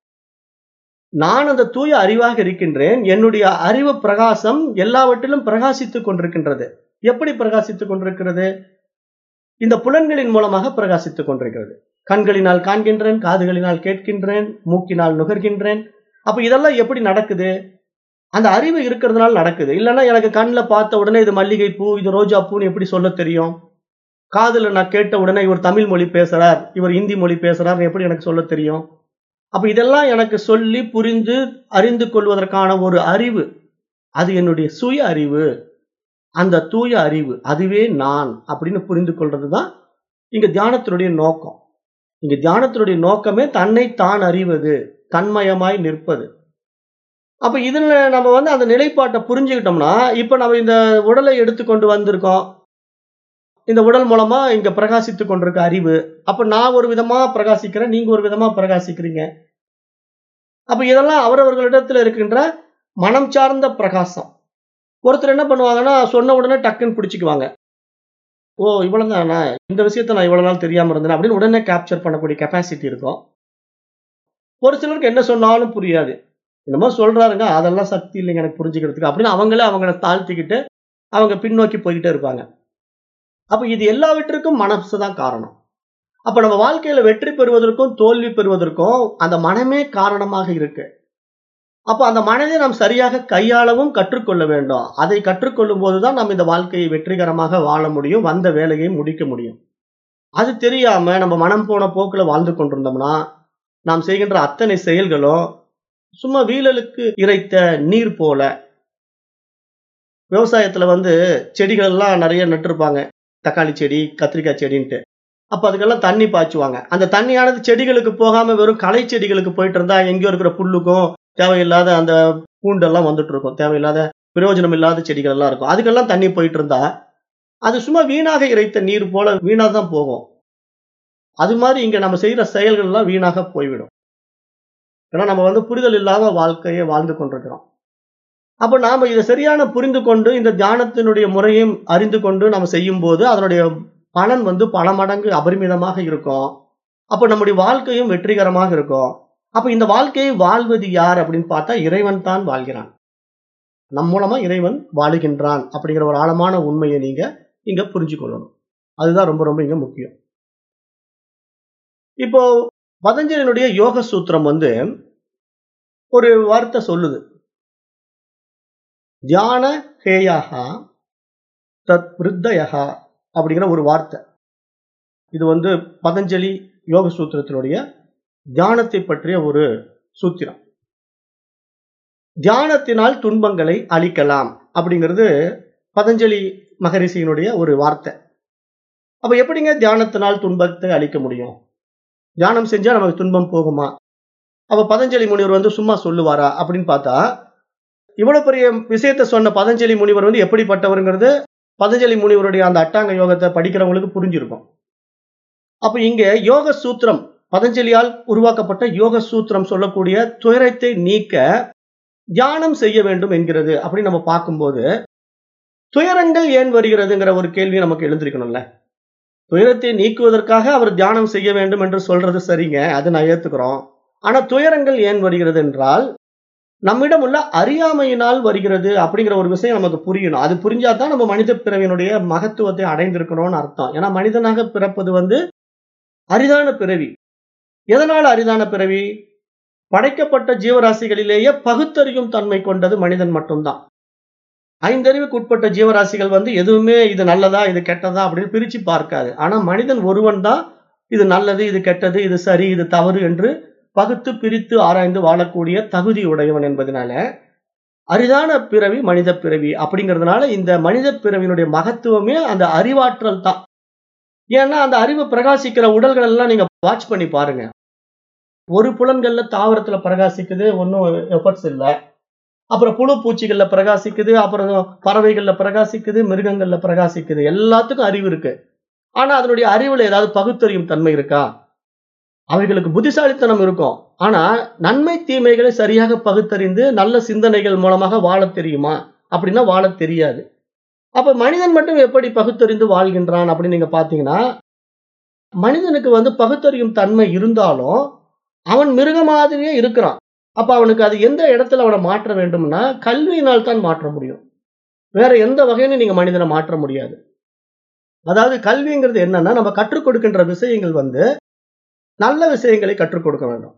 நான் அந்த தூய அறிவாக இருக்கின்றேன் என்னுடைய அறிவு பிரகாசம் எல்லாவற்றிலும் பிரகாசித்துக் கொண்டிருக்கின்றது எப்படி பிரகாசித்துக் கொண்டிருக்கிறது இந்த புலன்களின் மூலமாக பிரகாசித்துக் கொண்டிருக்கிறது கண்களினால் காண்கின்றேன் காதுகளினால் கேட்கின்றேன் மூக்கினால் நுகர்கின்றேன் அப்ப இதெல்லாம் எப்படி நடக்குது அந்த அறிவு இருக்கிறதுனால நடக்குது இல்லைன்னா எனக்கு கண்ணில் பார்த்த உடனே இது மல்லிகை பூ இது ரோஜா பூன்னு எப்படி சொல்ல தெரியும் காதுல நான் கேட்ட உடனே இவர் தமிழ் மொழி பேசுறார் இவர் இந்தி மொழி பேசுறார் எப்படி எனக்கு சொல்ல தெரியும் அப்ப இதெல்லாம் எனக்கு சொல்லி புரிந்து அறிந்து கொள்வதற்கான ஒரு அறிவு அது என்னுடைய சுய அறிவு அந்த தூய அறிவு அதுவே நான் அப்படின்னு புரிந்து கொள்றது தான் இங்க தியானத்தினுடைய நோக்கம் இங்க தியானத்தினுடைய நோக்கமே தன்னை தான் அறிவது தன்மயமாய் நிற்பது அப்ப இதுல நம்ம வந்து அந்த நிலைப்பாட்டை புரிஞ்சுக்கிட்டோம்னா இப்ப நம்ம இந்த உடலை எடுத்துக்கொண்டு வந்திருக்கோம் இந்த உடல் மூலமா இங்க பிரகாசித்து கொண்டிருக்க அறிவு அப்ப நான் ஒரு விதமா பிரகாசிக்கிறேன் நீங்க ஒரு விதமா பிரகாசிக்கிறீங்க அப்ப இதெல்லாம் அவரவர்களிடத்துல இருக்கின்ற மனம் சார்ந்த பிரகாசம் ஒருத்தர் என்ன பண்ணுவாங்கன்னா சொன்ன உடனே டக்குன்னு பிடிச்சிக்குவாங்க ஓ இவ்வளவுதானா இந்த விஷயத்த நான் இவ்வளவு நாள் தெரியாம இருந்தேன் அப்படின்னு உடனே கேப்சர் பண்ணக்கூடிய கெப்பாசிட்டி இருக்கும் ஒரு சிலருக்கு என்ன சொன்னாலும் புரியாது என்னமோ சொல்றாருங்க அதெல்லாம் சக்தி இல்லைங்க எனக்கு புரிஞ்சுக்கிறதுக்கு அப்படின்னு அவங்களே அவங்கள தாழ்த்திக்கிட்டு அவங்க பின்னோக்கி போய்கிட்டே இருப்பாங்க அப்ப இது எல்லாவற்றிற்கும் மனசு தான் காரணம் அப்ப நம்ம வாழ்க்கையில வெற்றி பெறுவதற்கும் தோல்வி பெறுவதற்கும் அந்த மனமே காரணமாக இருக்கு அப்ப அந்த மனதை நாம் சரியாக கையாளவும் கற்றுக்கொள்ள வேண்டும் அதை கற்றுக்கொள்ளும் போதுதான் நாம் இந்த வாழ்க்கையை வெற்றிகரமாக வாழ முடியும் வந்த வேலையை முடிக்க முடியும் அது தெரியாம நம்ம மனம் போன போக்குல வாழ்ந்து கொண்டிருந்தோம்னா நாம் செய்கின்ற அத்தனை செயல்களும் சும்மா வீழலுக்கு இறைத்த நீர் போல விவசாயத்துல வந்து செடிகள் எல்லாம் நிறைய நட்டிருப்பாங்க தக்காளி செடி கத்திரிக்காய் செடின்ட்டு அப்ப அதுக்கெல்லாம் தண்ணி பாய்ச்சுவாங்க அந்த தண்ணியானது செடிகளுக்கு போகாம வெறும் களை செடிகளுக்கு போயிட்டு இருந்தா எங்கேயோ இருக்கிற புல்லுக்கும் தேவையில்லாத அந்த பூண்டெல்லாம் வந்துட்டு இருக்கும் தேவையில்லாத பிரயோஜனம் இல்லாத செடிகள் எல்லாம் இருக்கும் அதுக்கெல்லாம் தண்ணி போயிட்டு இருந்தா அது சும்மா வீணாக இறைத்த நீர் போல வீணாக தான் போகும் அது மாதிரி இங்க நம்ம செய்யற செயல்கள் எல்லாம் வீணாக போய்விடும் ஏன்னா நம்ம வந்து புரிதல் இல்லாத வாழ்க்கையை வாழ்ந்து கொண்டிருக்கிறோம் அப்ப நாம இதை சரியான புரிந்து கொண்டு இந்த தியானத்தினுடைய முறையும் அறிந்து கொண்டு நம்ம செய்யும் போது அதனுடைய பலன் வந்து பல மடங்கு அபரிமிதமாக இருக்கும் அப்ப நம்முடைய வாழ்க்கையும் வெற்றிகரமாக இருக்கும் அப்ப இந்த வாழ்க்கையை வாழ்வது யார் அப்படின்னு பார்த்தா இறைவன் தான் வாழ்கிறான் நம் மூலமா இறைவன் வாழுகின்றான் அப்படிங்கிற ஒரு ஆழமான உண்மையை நீங்க இங்க புரிஞ்சு கொள்ளணும் அதுதான் ரொம்ப ரொம்ப இங்க முக்கியம் இப்போ பதஞ்சலியினுடைய யோக சூத்திரம் வந்து ஒரு வார்த்தை சொல்லுது தியான ஹேயாகா தத் விருத்தயகா அப்படிங்கிற ஒரு வார்த்தை இது வந்து பதஞ்சலி யோக சூத்திரத்தினுடைய தியானத்தை பற்றிய ஒரு சூத்திரம் தியானத்தினால் துன்பங்களை அழிக்கலாம் அப்படிங்கிறது பதஞ்சலி மகரிஷியினுடைய ஒரு வார்த்தை அப்ப எப்படிங்க தியானத்தினால் துன்பத்தை அழிக்க முடியும் தியானம் செஞ்சா நமக்கு துன்பம் போகுமா அப்ப பதஞ்சலி முனிவர் வந்து சும்மா சொல்லுவாரா அப்படின்னு பார்த்தா இவ்வளவு பெரிய விஷயத்த சொன்ன பதஞ்சலி முனிவர் வந்து எப்படிப்பட்டவருங்கிறது பதஞ்சலி முனிவருடைய அந்த அட்டாங்க யோகத்தை படிக்கிறவங்களுக்கு புரிஞ்சிருக்கும் அப்ப இங்க யோக சூத்திரம் பதஞ்சலியால் உருவாக்கப்பட்ட யோக சூத்திரம் சொல்லக்கூடிய துயரத்தை நீக்க தியானம் செய்ய வேண்டும் என்கிறது அப்படின்னு நம்ம பார்க்கும்போது துயரங்கள் ஏன் வருகிறதுங்கிற ஒரு கேள்வி நமக்கு எழுந்திருக்கணும்ல துயரத்தை நீக்குவதற்காக அவர் தியானம் செய்ய வேண்டும் என்று சொல்றது சரிங்க அது நான் ஏத்துக்கிறோம் ஆனா துயரங்கள் ஏன் வருகிறது என்றால் நம்மிடம் உள்ள அறியாமையினால் வருகிறது அப்படிங்கிற ஒரு விஷயம் நமக்கு புரியணும் அது புரிஞ்சாதான் நம்ம மனித பிறவியினுடைய மகத்துவத்தை அடைந்திருக்கிறோம்னு அர்த்தம் ஏன்னா மனிதனாக பிறப்பது வந்து அரிதான பிறவி எதனால அரிதான பிறவி படைக்கப்பட்ட ஜீவராசிகளிலேயே பகுத்தறியும் தன்மை கொண்டது மனிதன் மட்டும்தான் ஐந்தறிவுக்கு உட்பட்ட ஜீவராசிகள் வந்து எதுவுமே இது நல்லதா இது கெட்டதா அப்படின்னு பிரிச்சு பார்க்காது ஆனா மனிதன் ஒருவன் தான் இது நல்லது இது கெட்டது இது சரி இது தவறு என்று பகுத்து பிரித்து ஆராய்ந்து வாழக்கூடிய தகுதி உடையவன் என்பதனால அரிதான பிறவி மனித பிறவி அப்படிங்கிறதுனால இந்த மனித பிறவியினுடைய மகத்துவமே அந்த அறிவாற்றல் தான் ஏன்னா அந்த அறிவு பிரகாசிக்கிற உடல்கள் எல்லாம் நீங்க வாட்ச் பண்ணி பாருங்க ஒரு புலன்கள்ல தாவரத்துல பிரகாசிக்குது ஒன்றும் எஃபர்ட்ஸ் இல்லை அப்புறம் புழு பூச்சிகள்ல பிரகாசிக்குது அப்புறம் பறவைகள்ல பிரகாசிக்குது மிருகங்கள்ல பிரகாசிக்குது எல்லாத்துக்கும் அறிவு இருக்கு ஆனா அதனுடைய அறிவுல ஏதாவது பகுத்தறியும் தன்மை இருக்கா அவைகளுக்கு புத்திசாலித்தனம் இருக்கும் ஆனா நன்மை தீமைகளை சரியாக பகுத்தறிந்து நல்ல சிந்தனைகள் மூலமாக வாழ தெரியுமா அப்படின்னா வாழ தெரியாது அப்ப மனிதன் மட்டும் எப்படி பகுத்தறிந்து வாழ்கின்றான் அப்படின்னு நீங்க பாத்தீங்கன்னா மனிதனுக்கு வந்து பகுத்தறியும் தன்மை இருந்தாலும் அவன் மிருக மாதிரியே இருக்கிறான் அப்ப அவனுக்கு அது எந்த இடத்துல அவனை மாற்ற வேண்டும்னா கல்வியினால் தான் மாற்ற முடியும் வேற எந்த வகையிலும் நீங்க மனிதனை மாற்ற முடியாது அதாவது கல்விங்கிறது என்னன்னா நம்ம கற்றுக் கொடுக்கின்ற விஷயங்கள் வந்து நல்ல விஷயங்களை கற்றுக் கொடுக்க வேண்டும்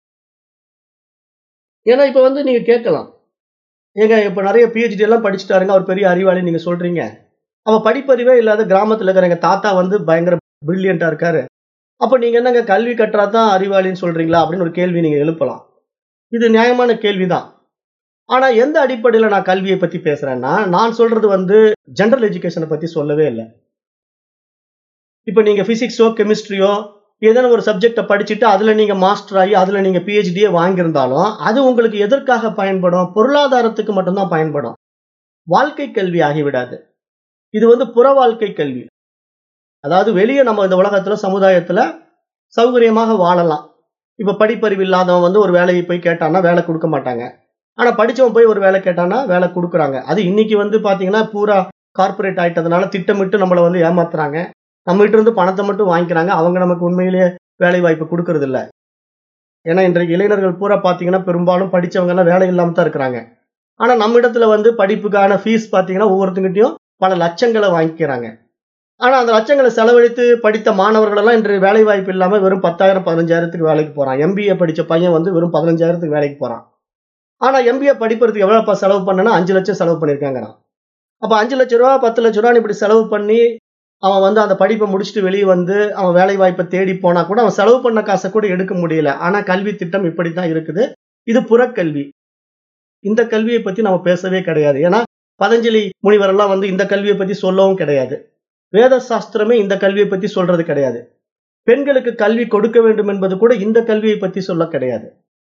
ஏன்னா இப்ப வந்து நீங்க கேட்கலாம் ஏங்க இப்ப நிறைய பிஹெச்டி எல்லாம் படிச்சுட்டாருங்க அவர் பெரிய அறிவாளி நீங்க சொல்றீங்க அவ படிப்பறிவே இல்லாத கிராமத்துல இருக்கிற எங்க தாத்தா வந்து பயங்கர பிரில்லியண்டா இருக்காரு அப்ப நீங்க என்னங்க கல்வி கற்றாதான் அறிவாளின்னு சொல்றீங்களா அப்படின்னு ஒரு கேள்வி நீங்க எழுப்பலாம் இது நியாயமான கேள்விதான் ஆனா எந்த அடிப்படையில நான் கல்வியை பத்தி பேசுறேன்னா நான் சொல்றது வந்து ஜெனரல் எஜுகேஷனை பத்தி சொல்லவே இல்லை இப்ப நீங்க பிசிக்ஸோ கெமிஸ்ட்ரியோ ஏதேனும் ஒரு சப்ஜெக்டை படிச்சுட்டு அதுல நீங்க மாஸ்டர் ஆகி அதுல நீங்க பிஹெச்டியே வாங்கியிருந்தாலும் அது உங்களுக்கு எதற்காக பயன்படும் பொருளாதாரத்துக்கு மட்டும்தான் பயன்படும் வாழ்க்கை கல்வி ஆகிவிடாது இது வந்து புற வாழ்க்கை கல்வி அதாவது வெளியே நம்ம இந்த உலகத்துல சமுதாயத்துல சௌகரியமாக வாழலாம் இப்ப படிப்பறிவு இல்லாதவன் வந்து ஒரு வேலையை போய் கேட்டான்னா வேலை கொடுக்க மாட்டாங்க ஆனா படிச்சவன் போய் ஒரு வேலை கேட்டான்னா வேலை கொடுக்குறாங்க அது இன்னைக்கு வந்து பாத்தீங்கன்னா பூரா கார்பரேட் ஆயிட்டதுனால திட்டமிட்டு நம்மளை வந்து ஏமாத்துறாங்க நம்ம கிட்ட இருந்து பணத்தை மட்டும் வாங்கிக்கிறாங்க அவங்க நமக்கு உண்மையிலேயே வேலை வாய்ப்பு கொடுக்கறது இல்ல ஏன்னா இன்றைக்கு இளைஞர்கள் பூரா பாத்தீங்கன்னா பெரும்பாலும் படிச்சவங்க எல்லாம் வேலை இல்லாம தான் இருக்கிறாங்க ஆனா நம்ம இடத்துல வந்து படிப்புக்கான ஃபீஸ் பாத்தீங்கன்னா ஒவ்வொருத்தங்கிட்டையும் பல லட்சங்களை வாங்கிக்கிறாங்க ஆனா அந்த லட்சங்களை செலவழித்து படித்த மாணவர்கள் எல்லாம் இன்று வேலை வாய்ப்பு இல்லாம வெறும் பத்தாயிரம் பதினஞ்சாயிரத்துக்கு வேலைக்கு போறான் எம்பிஏ படிச்ச பையன் வந்து வெறும் பதினஞ்சாயிரத்துக்கு வேலைக்கு போறான் ஆனா எம்பிஏ படிப்பதற்கு எவ்வளவுப்பா செலவு பண்ணனா அஞ்சு லட்சம் செலவு பண்ணியிருக்காங்கிறான் அப்ப அஞ்சு லட்ச ரூபா பத்து லட்ச ரூபான்னு இப்படி செலவு பண்ணி அவன் வந்து அந்த படிப்பை முடிச்சுட்டு வெளியே வந்து அவன் வேலை வாய்ப்பை தேடி போனா கூட அவன் செலவு பண்ண காசை கூட எடுக்க முடியல ஆனா கல்வி திட்டம் இப்படித்தான் இருக்குது இது புறக்கல்வி இந்த கல்வியை பத்தி நம்ம பேசவே கிடையாது ஏன்னா பதஞ்சலி முனிவர் எல்லாம் வந்து இந்த கல்வியை பத்தி சொல்லவும் கிடையாது வேத சாஸ்திரமே இந்த கல்வியை பத்தி சொல்றது கிடையாது பெண்களுக்கு கல்வி கொடுக்க வேண்டும் என்பது கூட இந்த கல்வியை பத்தி சொல்ல கிடையாது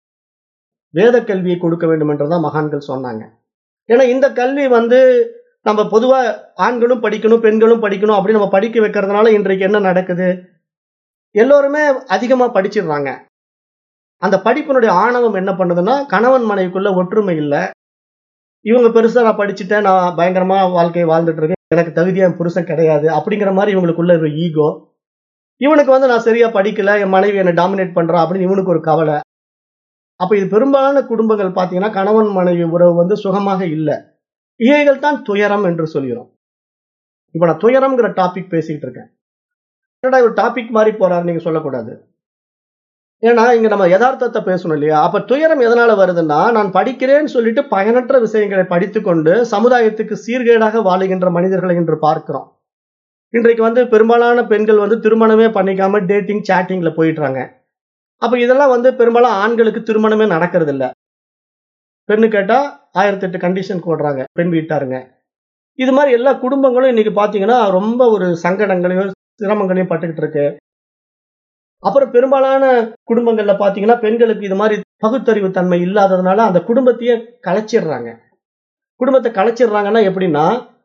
வேத கல்வியை கொடுக்க வேண்டும் என்றுதான் மகான்கள் சொன்னாங்க ஏன்னா இந்த கல்வி வந்து நம்ம பொதுவா ஆண்களும் படிக்கணும் பெண்களும் படிக்கணும் அப்படி நம்ம படிக்க வைக்கிறதுனால இன்றைக்கு என்ன நடக்குது எல்லோருமே அதிகமா படிச்சிடுறாங்க அந்த படிப்பினுடைய ஆணவம் என்ன பண்ணுதுன்னா கணவன் மனைவிக்குள்ள ஒற்றுமை இல்லை இவங்க பெருசா நான் படிச்சுட்டேன் நான் பயங்கரமா வாழ்க்கையை வாழ்ந்துட்டு இருக்கேன் எனக்கு தகுதியா என் புருஷன் கிடையாது அப்படிங்கிற மாதிரி இவங்களுக்குள்ள ஒரு ஈகோ இவனுக்கு வந்து நான் சரியா படிக்கல என் மனைவி என்னை டாமினேட் பண்றா அப்படின்னு இவனுக்கு ஒரு கவலை அப்ப இது பெரும்பாலான குடும்பங்கள் பாத்தீங்கன்னா கணவன் மனைவி உறவு வந்து சுகமாக இல்லை இவைகள் தான் துயரம் என்று சொல்கிறோம் இப்ப நான் துயரம்ங்கிற டாபிக் பேசிட்டு இருக்கேன் என்னடா ஒரு டாபிக் மாதிரி போறாரு நீங்க சொல்லக்கூடாது ஏன்னா இங்க நம்ம யதார்த்தத்தை பேசணும் இல்லையா அப்ப துயரம் எதனால வருதுன்னா நான் படிக்கிறேன்னு சொல்லிட்டு பயனற்ற விஷயங்களை படித்துக்கொண்டு சமுதாயத்துக்கு சீர்கேடாக வாழுகின்ற மனிதர்களை இன்று பார்க்கிறோம் இன்றைக்கு வந்து பெரும்பாலான பெண்கள் வந்து திருமணமே பண்ணிக்காம டேட்டிங் சேட்டிங்ல போயிடுறாங்க அப்ப இதெல்லாம் வந்து பெரும்பாலும் ஆண்களுக்கு திருமணமே நடக்கிறது இல்ல பெண்ணு கேட்டா ஆயிரத்தி எட்டு கண்டிஷன் போடுறாங்க பெண் வீட்டாருங்க இது மாதிரி எல்லா குடும்பங்களும் இன்னைக்கு பாத்தீங்கன்னா ரொம்ப ஒரு சங்கடங்களையும் சிரமங்களையும் பட்டுக்கிட்டு இருக்கு அப்புறம் பெரும்பாலான குடும்பங்கள்ல பாத்தீங்கன்னா பெண்களுக்கு இது மாதிரி பகுத்தறிவு தன்மை இல்லாததுனால அந்த குடும்பத்தையே கலைச்சிடுறாங்க குடும்பத்தை கலைச்சிடுறாங்கன்னா எப்படின்னா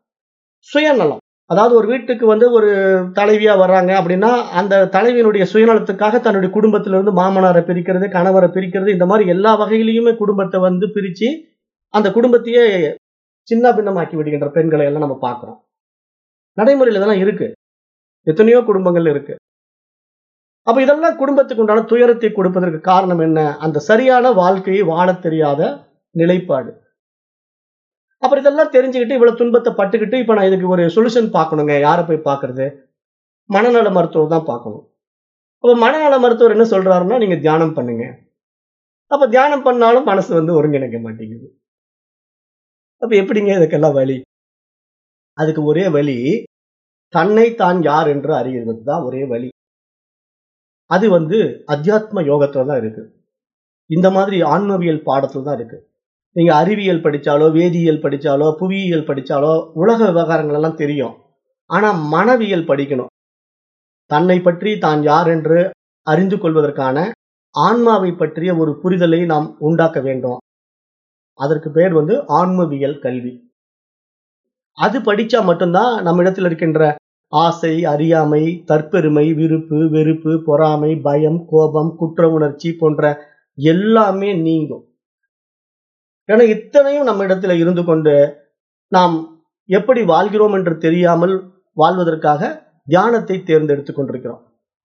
சுயநலம் அதாவது ஒரு வீட்டுக்கு வந்து ஒரு தலைவியா வர்றாங்க அப்படின்னா அந்த தலைவியினுடைய சுயநலத்துக்காக தன்னுடைய குடும்பத்திலிருந்து மாமனாரை பிரிக்கிறது கணவரை பிரிக்கிறது இந்த மாதிரி எல்லா வகையிலையுமே குடும்பத்தை வந்து பிரிச்சு அந்த குடும்பத்தையே சின்ன பின்னமாக்கி விடுகின்ற பெண்களை எல்லாம் நம்ம பார்க்கிறோம் நடைமுறையில் இதெல்லாம் இருக்கு எத்தனையோ குடும்பங்கள் இருக்கு அப்ப இதெல்லாம் குடும்பத்துக்கு உண்டான துயரத்தை கொடுப்பதற்கு காரணம் என்ன அந்த சரியான வாழ்க்கையை வாழத் தெரியாத நிலைப்பாடு அப்புறம் இதெல்லாம் தெரிஞ்சுக்கிட்டு இவ்வளவு துன்பத்தை பட்டுக்கிட்டு இப்ப நான் இதுக்கு ஒரு சொல்யூஷன் பார்க்கணுங்க யாரை போய் பார்க்கறது மனநல மருத்துவர் தான் பார்க்கணும் அப்ப மனநல மருத்துவர் என்ன சொல்றாருன்னா நீங்க தியானம் பண்ணுங்க அப்ப தியானம் பண்ணாலும் மனசு வந்து ஒருங்கிணைக்க மாட்டேங்குது அப்ப எப்படிங்க இதுக்கெல்லாம் வழி அதுக்கு ஒரே வழி தன்னை தான் யார் என்று அறிகிறது தான் ஒரே வழி அது வந்து அத்தியாத்ம யோகத்துல தான் இருக்கு இந்த மாதிரி ஆன்மவியல் பாடத்துல தான் இருக்கு நீங்க அறிவியல் படிச்சாலோ வேதியியல் படிச்சாலோ புவியியல் படிச்சாலோ உலக விவகாரங்கள் எல்லாம் தெரியும் ஆனா மனவியல் படிக்கணும் தன்னை பற்றி தான் யார் என்று அறிந்து கொள்வதற்கான ஆன்மாவை பற்றிய ஒரு புரிதலை நாம் உண்டாக்க வேண்டும் அதற்கு பேர் வந்து ஆன்மவியல் கல்வி அது படிச்சா மட்டும்தான் நம்ம இடத்துல இருக்கின்ற ஆசை அறியாமை தற்பெருமை விருப்பு வெறுப்பு பொறாமை பயம் கோபம் குற்ற உணர்ச்சி போன்ற எல்லாமே நீங்கும் ஏன்னா இத்தனையும் நம்ம இடத்துல இருந்து கொண்டு நாம் எப்படி வாழ்கிறோம் என்று தெரியாமல் வாழ்வதற்காக தியானத்தை தேர்ந்தெடுத்துக் கொண்டிருக்கிறோம்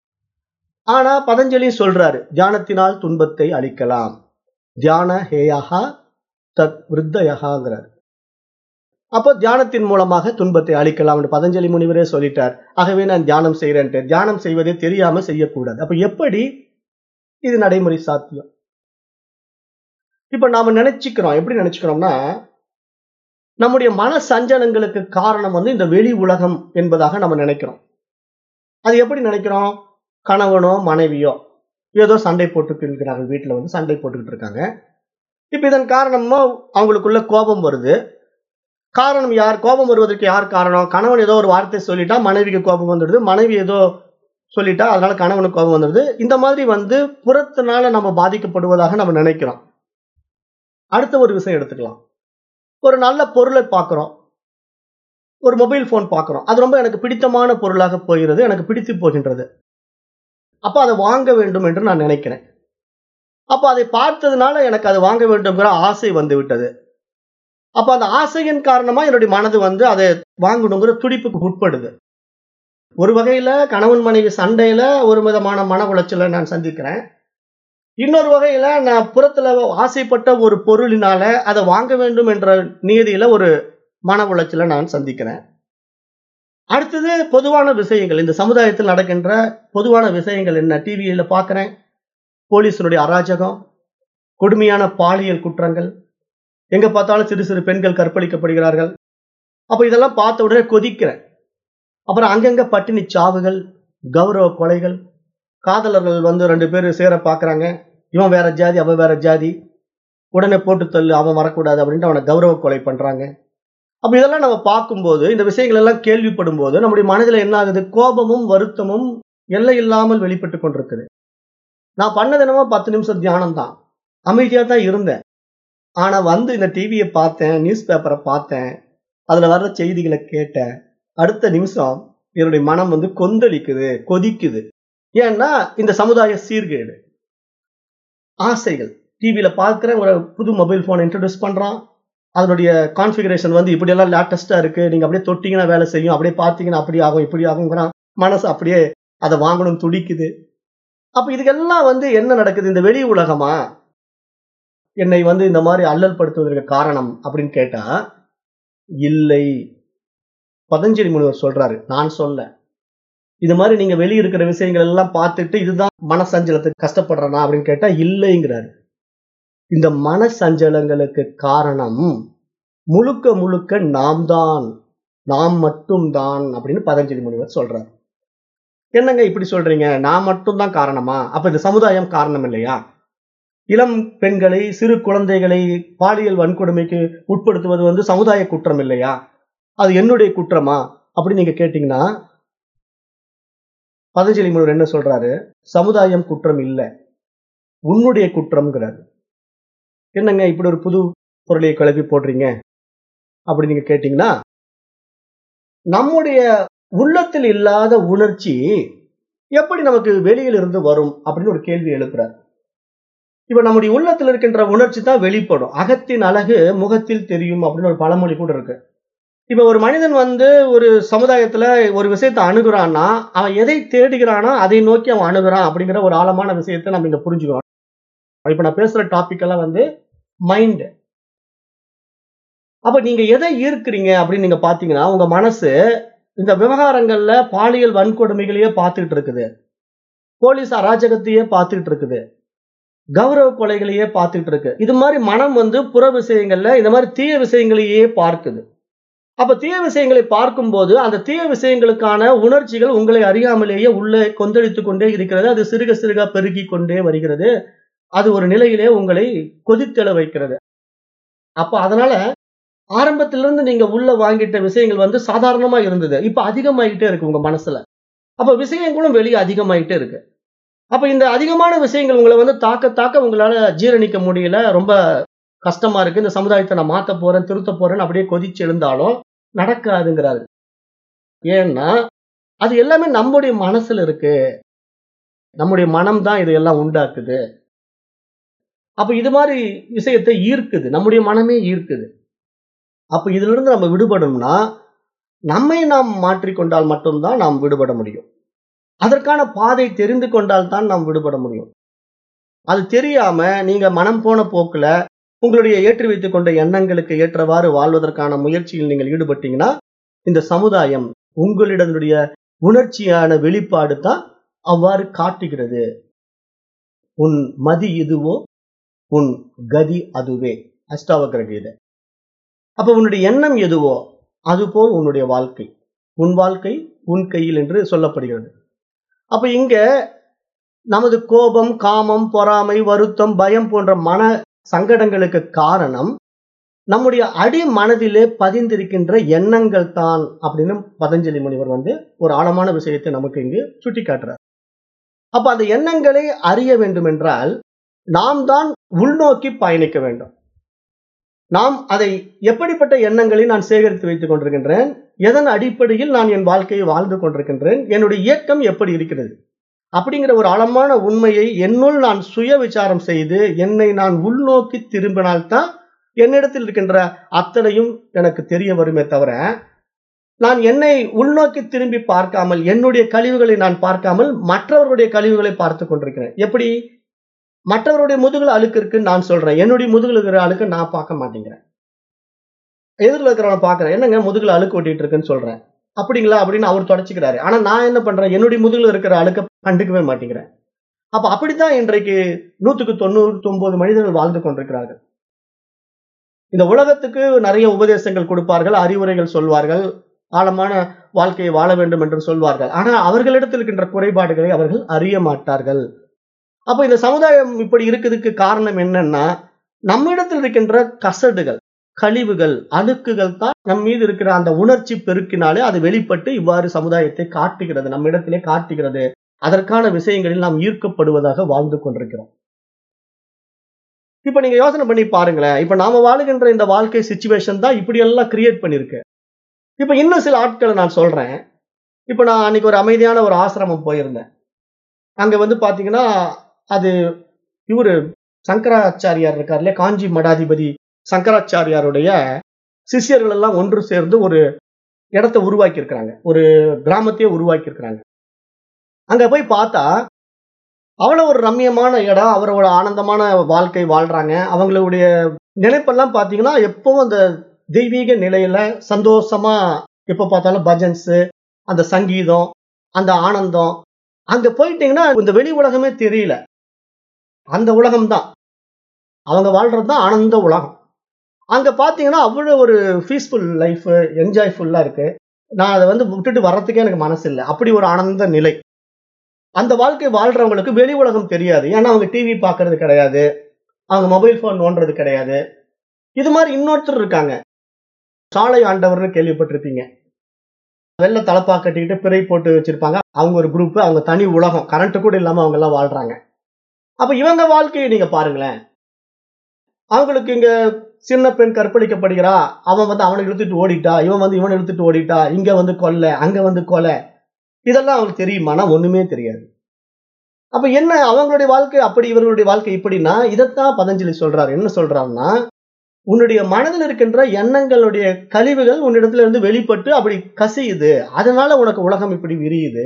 ஆனா பதஞ்சலி சொல்றாரு தியானத்தினால் துன்பத்தை அளிக்கலாம் தியான ஹேயஹா தத் விருத்தயகாங்கிறார் அப்போ தியானத்தின் மூலமாக துன்பத்தை அளிக்கலாம் பதஞ்சலி முனிவரே சொல்லிட்டார் ஆகவே நான் தியானம் செய்யறேன்ட்டு தியானம் செய்வதே தெரியாம செய்யக்கூடாது அப்ப எப்படி இது நடைமுறை சாத்தியம் இப்ப நாம நினைச்சுக்கிறோம் எப்படி நினைச்சுக்கிறோம்னா நம்முடைய மன சஞ்சலங்களுக்கு காரணம் வந்து இந்த வெளி உலகம் என்பதாக நம்ம நினைக்கிறோம் அது எப்படி நினைக்கிறோம் கணவனோ மனைவியோ ஏதோ சண்டை போட்டு இருக்கிறாங்க வீட்டுல வந்து சண்டை போட்டுக்கிட்டு இருக்காங்க இப்ப இதன் காரணமா அவங்களுக்குள்ள கோபம் வருது காரணம் யார் கோபம் வருவதற்கு யார் காரணம் கணவன் ஏதோ ஒரு வார்த்தை சொல்லிட்டா மனைவிக்கு கோபம் வந்துடுது மனைவி ஏதோ சொல்லிட்டா அதனால கணவனுக்கு கோபம் வந்துடுது இந்த மாதிரி வந்து புறத்தினால நம்ம பாதிக்கப்படுவதாக நம்ம நினைக்கிறோம் அடுத்த ஒரு விஷயம் எடுத்துக்கலாம் ஒரு நல்ல பொருளை பார்க்குறோம் ஒரு மொபைல் ஃபோன் பார்க்குறோம் அது ரொம்ப எனக்கு பிடித்தமான பொருளாக போகிறது எனக்கு பிடித்து போகின்றது அப்போ அதை வாங்க வேண்டும் என்று நான் நினைக்கிறேன் அப்போ அதை பார்த்ததுனால எனக்கு அது வாங்க வேண்டும்ங்கிற ஆசை வந்து விட்டது அப்ப அந்த ஆசையின் காரணமா என்னுடைய மனது வந்து அதை வாங்கணுங்கிற துடிப்புக்கு உட்படுது ஒரு வகையில கணவன் மனைவி சண்டையில ஒரு விதமான மன உளைச்சலை நான் சந்திக்கிறேன் இன்னொரு வகையில நான் புறத்துல ஆசைப்பட்ட ஒரு பொருளினால அதை வாங்க வேண்டும் என்ற நியதியில ஒரு மன உளைச்சலை நான் சந்திக்கிறேன் அடுத்தது பொதுவான விஷயங்கள் இந்த சமுதாயத்தில் நடக்கின்ற பொதுவான விஷயங்கள் என்ன டிவியில பார்க்கிறேன் போலீஸினுடைய அராஜகம் கொடுமையான பாலியல் குற்றங்கள் எங்க பார்த்தாலும் சிறு சிறு பெண்கள் கற்பழிக்கப்படுகிறார்கள் அப்ப இதெல்லாம் பார்த்த உடனே கொதிக்கிறேன் அப்புறம் அங்கங்க பட்டினி சாவுகள் கௌரவ கொலைகள் காதலர்கள் வந்து ரெண்டு பேர் சேர பார்க்கறாங்க இவன் வேற ஜாதி அவன் வேற ஜாதி உடனே போட்டு தள்ளு அவன் வரக்கூடாது அப்படின்ட்டு அவனை கௌரவ கொலை பண்றாங்க அப்ப இதெல்லாம் நம்ம பார்க்கும்போது இந்த விஷயங்கள் எல்லாம் கேள்விப்படும் போது நம்முடைய மனதில் என்ன ஆகுது கோபமும் வருத்தமும் எல்லை இல்லாமல் வெளிப்பட்டு கொண்டிருக்குது நான் பண்ணது என்னமோ பத்து நிமிஷம் தியானம் தான் அமைதியா தான் இருந்தேன் ஆனா வந்து இந்த டிவியை பார்த்தேன் நியூஸ் பேப்பரை பார்த்தேன் அதுல வர்ற செய்திகளை கேட்டேன் அடுத்த நிமிஷம் என்னுடைய மனம் வந்து கொந்தளிக்குது கொதிக்குது ஏன்னா இந்த சமுதாய சீர்கேடு ஆசைகள் டிவியில பார்க்குற ஒரு புது மொபைல் போன் இன்ட்ரடியூஸ் பண்றான் அதனுடைய கான்ஃபிகரேஷன் வந்து இப்படி எல்லாம் லேட்டஸ்டா இருக்கு நீங்க அப்படியே தொட்டிங்கன்னா வேலை செய்யும் அப்படியே பார்த்தீங்கன்னா அப்படி ஆகும் இப்படி ஆகுங்கிறான் மனசு அப்படியே அதை வாங்கணும் துடிக்குது அப்ப இதுக்கெல்லாம் வந்து என்ன நடக்குது இந்த வெளி உலகமா என்னை வந்து இந்த மாதிரி அல்லல் படுத்துவதற்கு காரணம் அப்படின்னு கேட்டா இல்லை பதஞ்சலி முனிவர் சொல்றாரு நான் சொல்ல இது மாதிரி நீங்க வெளிய இருக்கிற விஷயங்கள் எல்லாம் பார்த்துட்டு இதுதான் மனசஞ்சலத்துக்கு கஷ்டப்படுறனா அப்படின்னு கேட்டா இல்லைங்கிறாரு இந்த மனசஞ்சலங்களுக்கு காரணம் முழுக்க முழுக்க நாம் தான் நாம் மட்டும்தான் அப்படின்னு பதஞ்சலி முனிவர் சொல்றாரு என்னங்க இப்படி சொல்றீங்க நான் மட்டும்தான் காரணமா அப்ப இந்த சமுதாயம் காரணம் இல்லையா இளம் பெண்களை சிறு குழந்தைகளை பாலியல் வன்கொடுமைக்கு உட்படுத்துவது வந்து சமுதாய குற்றம் இல்லையா அது என்னுடைய குற்றமா அப்படின்னு நீங்க கேட்டீங்கன்னா பதஞ்சலி முனிவர் என்ன சொல்றாரு சமுதாயம் குற்றம் இல்லை உன்னுடைய குற்றம்ங்கிறாரு என்னங்க இப்படி ஒரு புது பொருளையை கிளப்பி போடுறீங்க அப்படி நீங்க கேட்டீங்கன்னா நம்முடைய உள்ளத்தில் இல்லாத உணர்ச்சி எப்படி நமக்கு வெளியில இருந்து வரும் அப்படின்னு ஒரு கேள்வி எழுப்புறார் இப்ப நம்முடைய உள்ளத்தில் இருக்கின்ற உணர்ச்சி தான் வெளிப்படும் அகத்தின் அழகு முகத்தில் தெரியும் அப்படின்னு ஒரு பழமொழி கூட இருக்கு இப்ப ஒரு மனிதன் வந்து ஒரு சமுதாயத்துல ஒரு விஷயத்தை அணுகுறான்னா அவன் எதை தேடுகிறானோ அதை நோக்கி அவன் அணுகுறான் அப்படிங்கிற ஒரு ஆழமான விஷயத்தை நம்ம இங்க புரிஞ்சுக்கிறோம் இப்ப நான் பேசுற டாபிக் எல்லாம் வந்து மைண்ட் அப்ப நீங்க எதை ஈர்க்கிறீங்க அப்படின்னு நீங்க பாத்தீங்கன்னா உங்க மனசு இந்த விவகாரங்கள்ல பாலியல் வன்கொடுமைகளையே பார்த்துட்டு இருக்குது போலீஸ் அராஜகத்தையே பார்த்துட்டு இருக்குது கௌரவ கொலைகளையே பார்த்துட்டு இருக்கு இது மாதிரி மனம் வந்து புற விஷயங்கள்ல இந்த மாதிரி தீய விஷயங்களையே பார்க்குது அப்ப தீய விஷயங்களை பார்க்கும்போது அந்த தீய விஷயங்களுக்கான உணர்ச்சிகள் உங்களை அறியாமலேயே உள்ளே கொந்தளித்து கொண்டே இருக்கிறது அது சிறுக சிறுக பெருகி கொண்டே வருகிறது அது ஒரு நிலையிலே உங்களை கொதித்தெழ வைக்கிறது அப்ப அதனால ஆரம்பத்திலிருந்து நீங்க உள்ள வாங்கிட்ட விஷயங்கள் வந்து சாதாரணமா இருந்தது இப்ப அதிகமாயிட்டே இருக்கு உங்க மனசுல அப்ப விஷயங்களும் வெளியே அதிகமாயிட்டே இருக்கு அப்ப இந்த அதிகமான விஷயங்கள் உங்களை வந்து தாக்க தாக்க உங்களால ஜீரணிக்க முடியல ரொம்ப கஷ்டமா இருக்கு இந்த சமுதாயத்தை நான் மாத்த போறேன் திருத்த போறேன்னு அப்படியே கொதிச்சு எழுந்தாலும் நடக்காதுங்கிறாரு ஏன்னா அது எல்லாமே நம்முடைய மனசுல இருக்கு நம்முடைய மனம் தான் இதையெல்லாம் உண்டாக்குது அப்ப இது மாதிரி விஷயத்தை ஈர்க்குது நம்முடைய மனமே ஈர்க்குது அப்ப இதுல இருந்து நம்ம விடுபடணும்னா நம்மை நாம் மாற்றிக்கொண்டால் மட்டும்தான் நாம் விடுபட முடியும் அதற்கான பாதை தெரிந்து கொண்டால் தான் நாம் விடுபட முடியும் அது தெரியாம நீங்க மனம் போன போக்குல உங்களுடைய ஏற்றி வைத்துக் கொண்ட எண்ணங்களுக்கு ஏற்றவாறு வாழ்வதற்கான முயற்சியில் நீங்கள் ஈடுபட்டீங்கன்னா இந்த சமுதாயம் உங்களிடனுடைய உணர்ச்சியான வெளிப்பாடு தான் அவ்வாறு காட்டுகிறது உன் மதி இதுவோ உன் கதி அதுவே அஷ்டாவக்கர கீதை அப்ப உன்னுடைய எண்ணம் எதுவோ அதுபோல் உன்னுடைய வாழ்க்கை உன் வாழ்க்கை உன் கையில் என்று சொல்லப்படுகிறது அப்ப இங்க நமது கோபம் காமம் பொறாமை வருத்தம் பயம் போன்ற மன சங்கடங்களுக்கு காரணம் நம்முடைய அடி மனதிலே பதிந்திருக்கின்ற எண்ணங்கள் தான் அப்படின்னு பதஞ்சலி முனிவர் வந்து ஒரு ஆழமான விஷயத்தை நமக்கு இங்கு சுட்டி காட்டுறார் அப்ப அந்த எண்ணங்களை அறிய வேண்டும் என்றால் நாம் தான் உள்நோக்கி பயணிக்க வேண்டும் நாம் அதை எப்படிப்பட்ட எண்ணங்களை நான் சேகரித்து வைத்துக் கொண்டிருக்கின்றேன் எதன் அடிப்படையில் நான் என் வாழ்க்கையை வாழ்ந்து கொண்டிருக்கின்றேன் என்னுடைய இயக்கம் எப்படி இருக்கிறது அப்படிங்கிற ஒரு ஆழமான உண்மையை என்னுள் நான் சுய விசாரம் செய்து என்னை நான் உள்நோக்கி திரும்பினால்தான் என்னிடத்தில் இருக்கின்ற அத்தனையும் எனக்கு தெரிய வருமே தவிர நான் என்னை உள்நோக்கி திரும்பி பார்க்காமல் என்னுடைய கழிவுகளை நான் பார்க்காமல் மற்றவர்களுடைய கழிவுகளை பார்த்து கொண்டிருக்கிறேன் எப்படி மற்றவருடைய முதுகுல அழுக்கு இருக்குன்னு நான் சொல்றேன் என்னுடைய முதுகுல இருக்கிற அழுக்கு நான் பார்க்க மாட்டேங்கிறேன் எதிரில் இருக்கிறவனை பார்க்கறேன் என்னங்க முதுகுல அழுக்கு ஒட்டிட்டு இருக்குன்னு சொல்றேன் அப்படிங்களா அப்படின்னு அவர் தொடச்சிக்கிறாரு ஆனா நான் என்ன பண்றேன் என்னுடைய முதுகுல இருக்கிற அழுக்க கண்டுக்கவே மாட்டேங்கிறேன் அப்ப அப்படித்தான் இன்றைக்கு நூத்துக்கு தொண்ணூத்தி ஒன்பது மனிதர்கள் வாழ்ந்து கொண்டிருக்கிறார்கள் இந்த உலகத்துக்கு நிறைய உபதேசங்கள் கொடுப்பார்கள் அறிவுரைகள் சொல்வார்கள் ஆழமான வாழ்க்கையை வாழ வேண்டும் என்று சொல்வார்கள் ஆனா அவர்களிடத்தில் இருக்கின்ற குறைபாடுகளை அவர்கள் அறிய மாட்டார்கள் அப்ப இந்த சமுதாயம் இப்படி இருக்கிறதுக்கு காரணம் என்னன்னா நம்மிடத்தில் இருக்கின்ற கசடுகள் கழிவுகள் அழுக்குகள் தான் நம் மீது இருக்கிற அந்த உணர்ச்சி பெருக்கினாலே அது வெளிப்பட்டு இவ்வாறு சமுதாயத்தை காட்டுகிறது நம்மிடத்திலே காட்டுகிறது அதற்கான விஷயங்களில் நாம் ஈர்க்கப்படுவதாக வாழ்ந்து கொண்டிருக்கிறோம் இப்ப நீங்க யோசனை பண்ணி பாருங்களேன் இப்ப நாம வாழுகின்ற இந்த வாழ்க்கை சுச்சுவேஷன் தான் இப்படி எல்லாம் கிரியேட் பண்ணிருக்கு இப்ப இன்னும் சில ஆட்களை நான் சொல்றேன் இப்ப நான் அன்னைக்கு ஒரு அமைதியான ஒரு ஆசிரமம் போயிருந்தேன் அங்க வந்து பாத்தீங்கன்னா அது இவரு சங்கராச்சாரியார் இருக்கார் இல்லையா காஞ்சி மடாதிபதி சங்கராச்சாரியாருடைய சிஷ்யர்கள் எல்லாம் ஒன்று சேர்ந்து ஒரு இடத்த உருவாக்கி இருக்கிறாங்க ஒரு கிராமத்தையே உருவாக்கி இருக்கிறாங்க அங்க போய் பார்த்தா அவ்வளவு ஒரு ரம்மியமான இடம் அவரோட ஆனந்தமான வாழ்க்கை வாழ்றாங்க அவங்களுடைய நினைப்பெல்லாம் பாத்தீங்கன்னா எப்பவும் அந்த தெய்வீக நிலையில சந்தோஷமா எப்ப பார்த்தாலும் பஜன்ஸ் அந்த சங்கீதம் அந்த ஆனந்தம் அங்க போயிட்டீங்கன்னா இந்த வெளி உலகமே தெரியல அந்த உலகம் தான் அவங்க வாழ்றது தான் ஆனந்த உலகம் அங்க பாத்தீங்கன்னா அவ்வளவு ஒரு பீஸ்ஃபுல் லைஃப் என்ஜாய்ஃபுல்லா இருக்கு நான் அதை வந்து விட்டுட்டு வர்றதுக்கே எனக்கு மனசு இல்லை அப்படி ஒரு ஆனந்த நிலை அந்த வாழ்க்கை வாழ்றவங்களுக்கு வெளி உலகம் தெரியாது ஏன்னா அவங்க டிவி பார்க்கறது கிடையாது அவங்க மொபைல் போன் நோண்டுறது கிடையாது இது மாதிரி இன்னொருத்தர் இருக்காங்க சாலை ஆண்டவர்னு கேள்விப்பட்டிருப்பீங்க வெள்ள தலப்பா கட்டிக்கிட்டு பிறை போட்டு வச்சிருப்பாங்க அவங்க ஒரு குரூப் அவங்க தனி உலகம் கரண்ட் கூட இல்லாம அவங்க எல்லாம் வாழ்றாங்க அப்ப இவங்க வாழ்க்கையை நீங்க பாருங்களேன் அவங்களுக்கு இங்க சின்ன பெண் கற்பழிக்கப்படுகிறா அவன் வந்து அவனை இழுத்துட்டு ஓடிட்டா இவன் வந்து இவனை இழுத்துட்டு ஓடிட்டா இங்க வந்து கொல்ல அங்க வந்து கொலை இதெல்லாம் அவங்களுக்கு தெரியுமானா ஒண்ணுமே தெரியாது அப்ப என்ன அவங்களுடைய வாழ்க்கை அப்படி இவர்களுடைய வாழ்க்கை இப்படின்னா இதைத்தான் பதஞ்சலி சொல்றாரு என்ன சொல்றாருன்னா உன்னுடைய மனதில் இருக்கின்ற எண்ணங்களுடைய கழிவுகள் உன்னிடத்துல இருந்து வெளிப்பட்டு அப்படி கசியுது அதனால உனக்கு உலகம் இப்படி விரியுது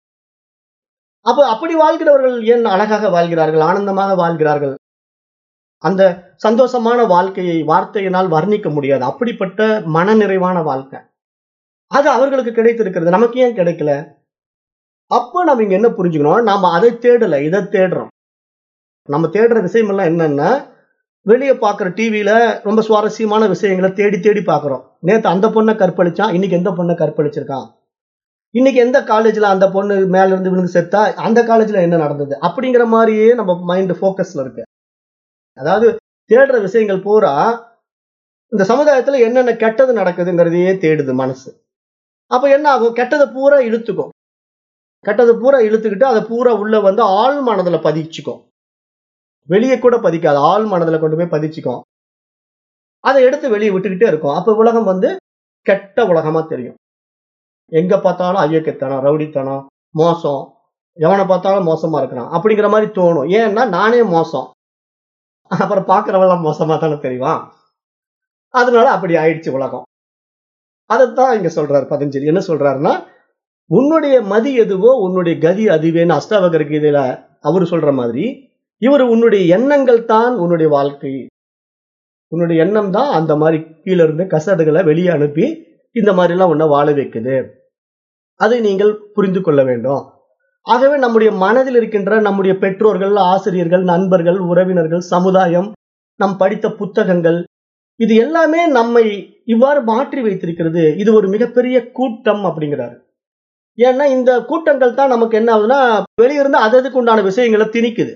அப்ப அப்படி வாழ்கிறவர்கள் ஏன் அழகாக வாழ்கிறார்கள் ஆனந்தமாக வாழ்கிறார்கள் அந்த சந்தோஷமான வாழ்க்கையை வார்த்தையினால் வர்ணிக்க முடியாது அப்படிப்பட்ட மனநிறைவான வாழ்க்கை அது அவர்களுக்கு கிடைத்திருக்கிறது நமக்கு ஏன் கிடைக்கல அப்போ நம்ம இங்க என்ன புரிஞ்சுக்கணும் நாம அதை தேடல இதை தேடுறோம் நம்ம தேடுற விஷயம் எல்லாம் என்னன்னா வெளியே பார்க்குற டிவியில ரொம்ப சுவாரஸ்யமான விஷயங்களை தேடி தேடி பார்க்குறோம் நேற்று அந்த பொண்ணை கற்பழிச்சான் இன்னைக்கு எந்த பொண்ணை கற்பழிச்சிருக்கான் இன்னைக்கு எந்த காலேஜ்ல அந்த பொண்ணு மேல இருந்து விழுந்து செத்தா அந்த காலேஜ்ல என்ன நடந்தது அப்படிங்கிற மாதிரியே நம்ம மைண்ட் ஃபோக்கஸ்ல இருக்கு அதாவது தேடுற விஷயங்கள் பூரா இந்த சமுதாயத்துல என்னென்ன கெட்டது நடக்குதுங்கிறதையே தேடுது மனசு அப்ப என்ன ஆகும் கெட்டதை பூரா இழுத்துக்கும் கெட்டதை பூரா இழுத்துக்கிட்டு அதை பூரா உள்ள வந்து ஆள் மனதுல பதிச்சுக்கும் வெளியே கூட பதிக்காது ஆள் மனதுல கொண்டு போய் பதிச்சுக்கும் அதை எடுத்து வெளியே விட்டுக்கிட்டே இருக்கும் அப்ப உலகம் வந்து கெட்ட உலகமா தெரியும் எங்க பார்த்தாலும் ஐயக்கத்தனம் ரவுடித்தனம் மோசம் எவனை பார்த்தாலும் மோசமா இருக்கிறான் அப்படிங்கிற மாதிரி தோணும் ஏன்னா நானே மோசம் அப்புறம் பார்க்கறவெல்லாம் மோசமா தானே தெரியும் அதனால அப்படி ஆயிடுச்சு உலகம் அதைத்தான் இங்க சொல்றாரு பதஞ்சலி என்ன சொல்றாருன்னா உன்னுடைய மதி எதுவோ உன்னுடைய கதி அதுவேன்னு அஷ்டாவகர கீதையில அவரு சொல்ற மாதிரி இவர் உன்னுடைய எண்ணங்கள் தான் உன்னுடைய வாழ்க்கை உன்னுடைய எண்ணம் தான் அந்த மாதிரி கீழே இருந்து கசடுகளை வெளியே அனுப்பி இந்த மாதிரி எல்லாம் உன்னை வாழ வைக்குது அதை நீங்கள் புரிந்து கொள்ள வேண்டும் ஆகவே நம்முடைய மனதில் இருக்கின்ற நம்முடைய பெற்றோர்கள் ஆசிரியர்கள் நண்பர்கள் உறவினர்கள் சமுதாயம் நம் படித்த புத்தகங்கள் இது எல்லாமே நம்மை இவ்வாறு மாற்றி வைத்திருக்கிறது இது ஒரு மிகப்பெரிய கூட்டம் அப்படிங்கிறாரு ஏன்னா இந்த கூட்டங்கள் தான் நமக்கு என்ன ஆகுதுன்னா வெளியிருந்து அததுக்கு உண்டான விஷயங்களை திணிக்குது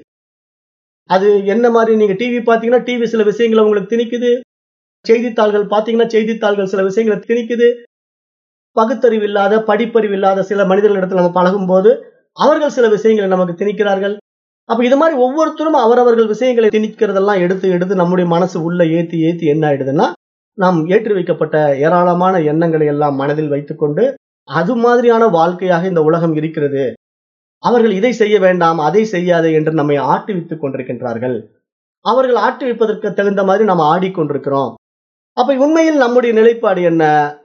அது என்ன மாதிரி நீங்க டிவி பாத்தீங்கன்னா டிவி சில விஷயங்களை உங்களுக்கு திணிக்குது செய்தித்தாள்கள் பாத்தீங்கன்னா செய்தித்தாள்கள் சில விஷயங்களை திணிக்குது பகுத்தறிவு இல்லாத படிப்பறிவு இல்லாத சில மனிதர்களிடத்தில் நம்ம பழகும் போது அவர்கள் சில விஷயங்களை நமக்கு திணிக்கிறார்கள் அப்ப இது மாதிரி ஒவ்வொருத்தரும் அவரவர்கள் விஷயங்களை திணிக்கிறதெல்லாம் எடுத்து எடுத்து நம்முடைய மனசு உள்ள ஏத்தி ஏத்தி என்ன ஆயிடுதுன்னா நாம் ஏற்றி வைக்கப்பட்ட ஏராளமான எண்ணங்களை எல்லாம் மனதில் வைத்துக்கொண்டு அது மாதிரியான வாழ்க்கையாக இந்த உலகம் இருக்கிறது அவர்கள் இதை செய்ய வேண்டாம் அதை செய்யாதே என்று நம்மை ஆட்டுவித்துக் கொண்டிருக்கின்றார்கள் அவர்கள் ஆட்டுவிப்பதற்கு தகுந்த மாதிரி நம்ம ஆடிக்கொண்டிருக்கிறோம் அப்ப உண்மையில் நம்முடைய நிலைப்பாடு என்ன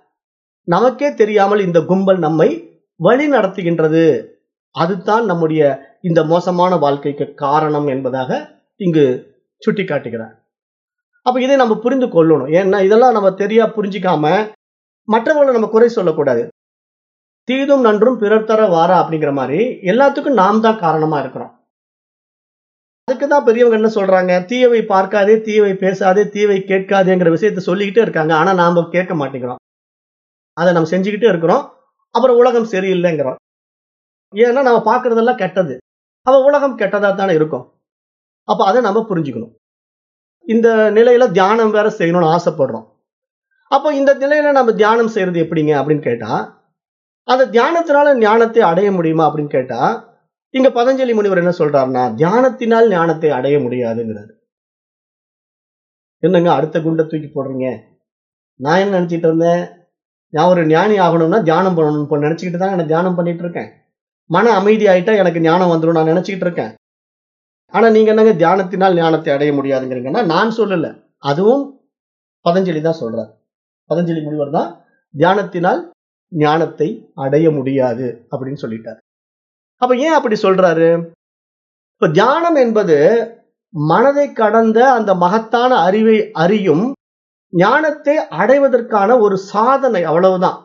நமக்கே தெரியாமல் இந்த கும்பல் நம்மை வழி நடத்துகின்றது அதுதான் நம்முடைய இந்த மோசமான வாழ்க்கைக்கு காரணம் என்பதாக இங்கு சுட்டி காட்டுகிறார் அப்ப இதை நம்ம புரிந்து கொள்ளணும் ஏன்னா இதெல்லாம் நம்ம தெரியா புரிஞ்சிக்காம மற்றவங்களை நம்ம குறை சொல்லக்கூடாது தீதும் நன்றும் பிறர் தர வாரா அப்படிங்கிற மாதிரி எல்லாத்துக்கும் நாம் தான் காரணமா இருக்கிறோம் அதுக்கு தான் பெரியவங்க என்ன சொல்றாங்க தீயவை பார்க்காதே தீயவை பேசாதே தீயவை கேட்காதேங்கிற விஷயத்த சொல்லிக்கிட்டே இருக்காங்க ஆனா நாம கேட்க மாட்டேங்கிறோம் அதை நம்ம செஞ்சுக்கிட்டே இருக்கிறோம் அப்புறம் உலகம் சரியில்லைங்கிறோம் ஏன்னா நம்ம பார்க்கறதெல்லாம் கெட்டது அப்ப உலகம் கெட்டதா தானே இருக்கும் அப்ப அதை நம்ம புரிஞ்சுக்கணும் இந்த நிலையில தியானம் வேற செய்யணும்னு ஆசைப்படுறோம் அப்போ இந்த நிலையில நம்ம தியானம் செய்யறது எப்படிங்க அப்படின்னு கேட்டா அந்த தியானத்தினால ஞானத்தை அடைய முடியுமா அப்படின்னு கேட்டா இங்க பதஞ்சலி முனிவர் என்ன சொல்றாருன்னா தியானத்தினால் ஞானத்தை அடைய முடியாதுங்கிறாரு என்னங்க அடுத்த குண்டை தூக்கி போடுறீங்க நான் என்ன நினைச்சிட்டு இருந்தேன் நான் ஒரு ஞானி ஆகணும்னா தியானம் பண்ணணும் இப்போ நினைச்சுக்கிட்டு தான் நான் தியானம் பண்ணிட்டு இருக்கேன் மன அமைதி ஆயிட்டா எனக்கு ஞானம் வந்துடும் நான் நினைச்சுக்கிட்டு இருக்கேன் ஆனா நீங்க என்னங்க தியானத்தினால் ஞானத்தை அடைய முடியாதுங்கிறீங்கன்னா நான் சொல்லல அதுவும் பதஞ்சலி தான் சொல்றார் பதஞ்சலி முனிவர் தான் தியானத்தினால் ஞானத்தை அடைய முடியாது அப்படின்னு சொல்லிட்டார் அப்ப ஏன் அப்படி சொல்றாரு இப்ப தியானம் என்பது மனதை கடந்த அந்த மகத்தான அறிவை அறியும் ஞானத்தை அடைவதற்கான ஒரு சாதனை அவ்வளவுதான்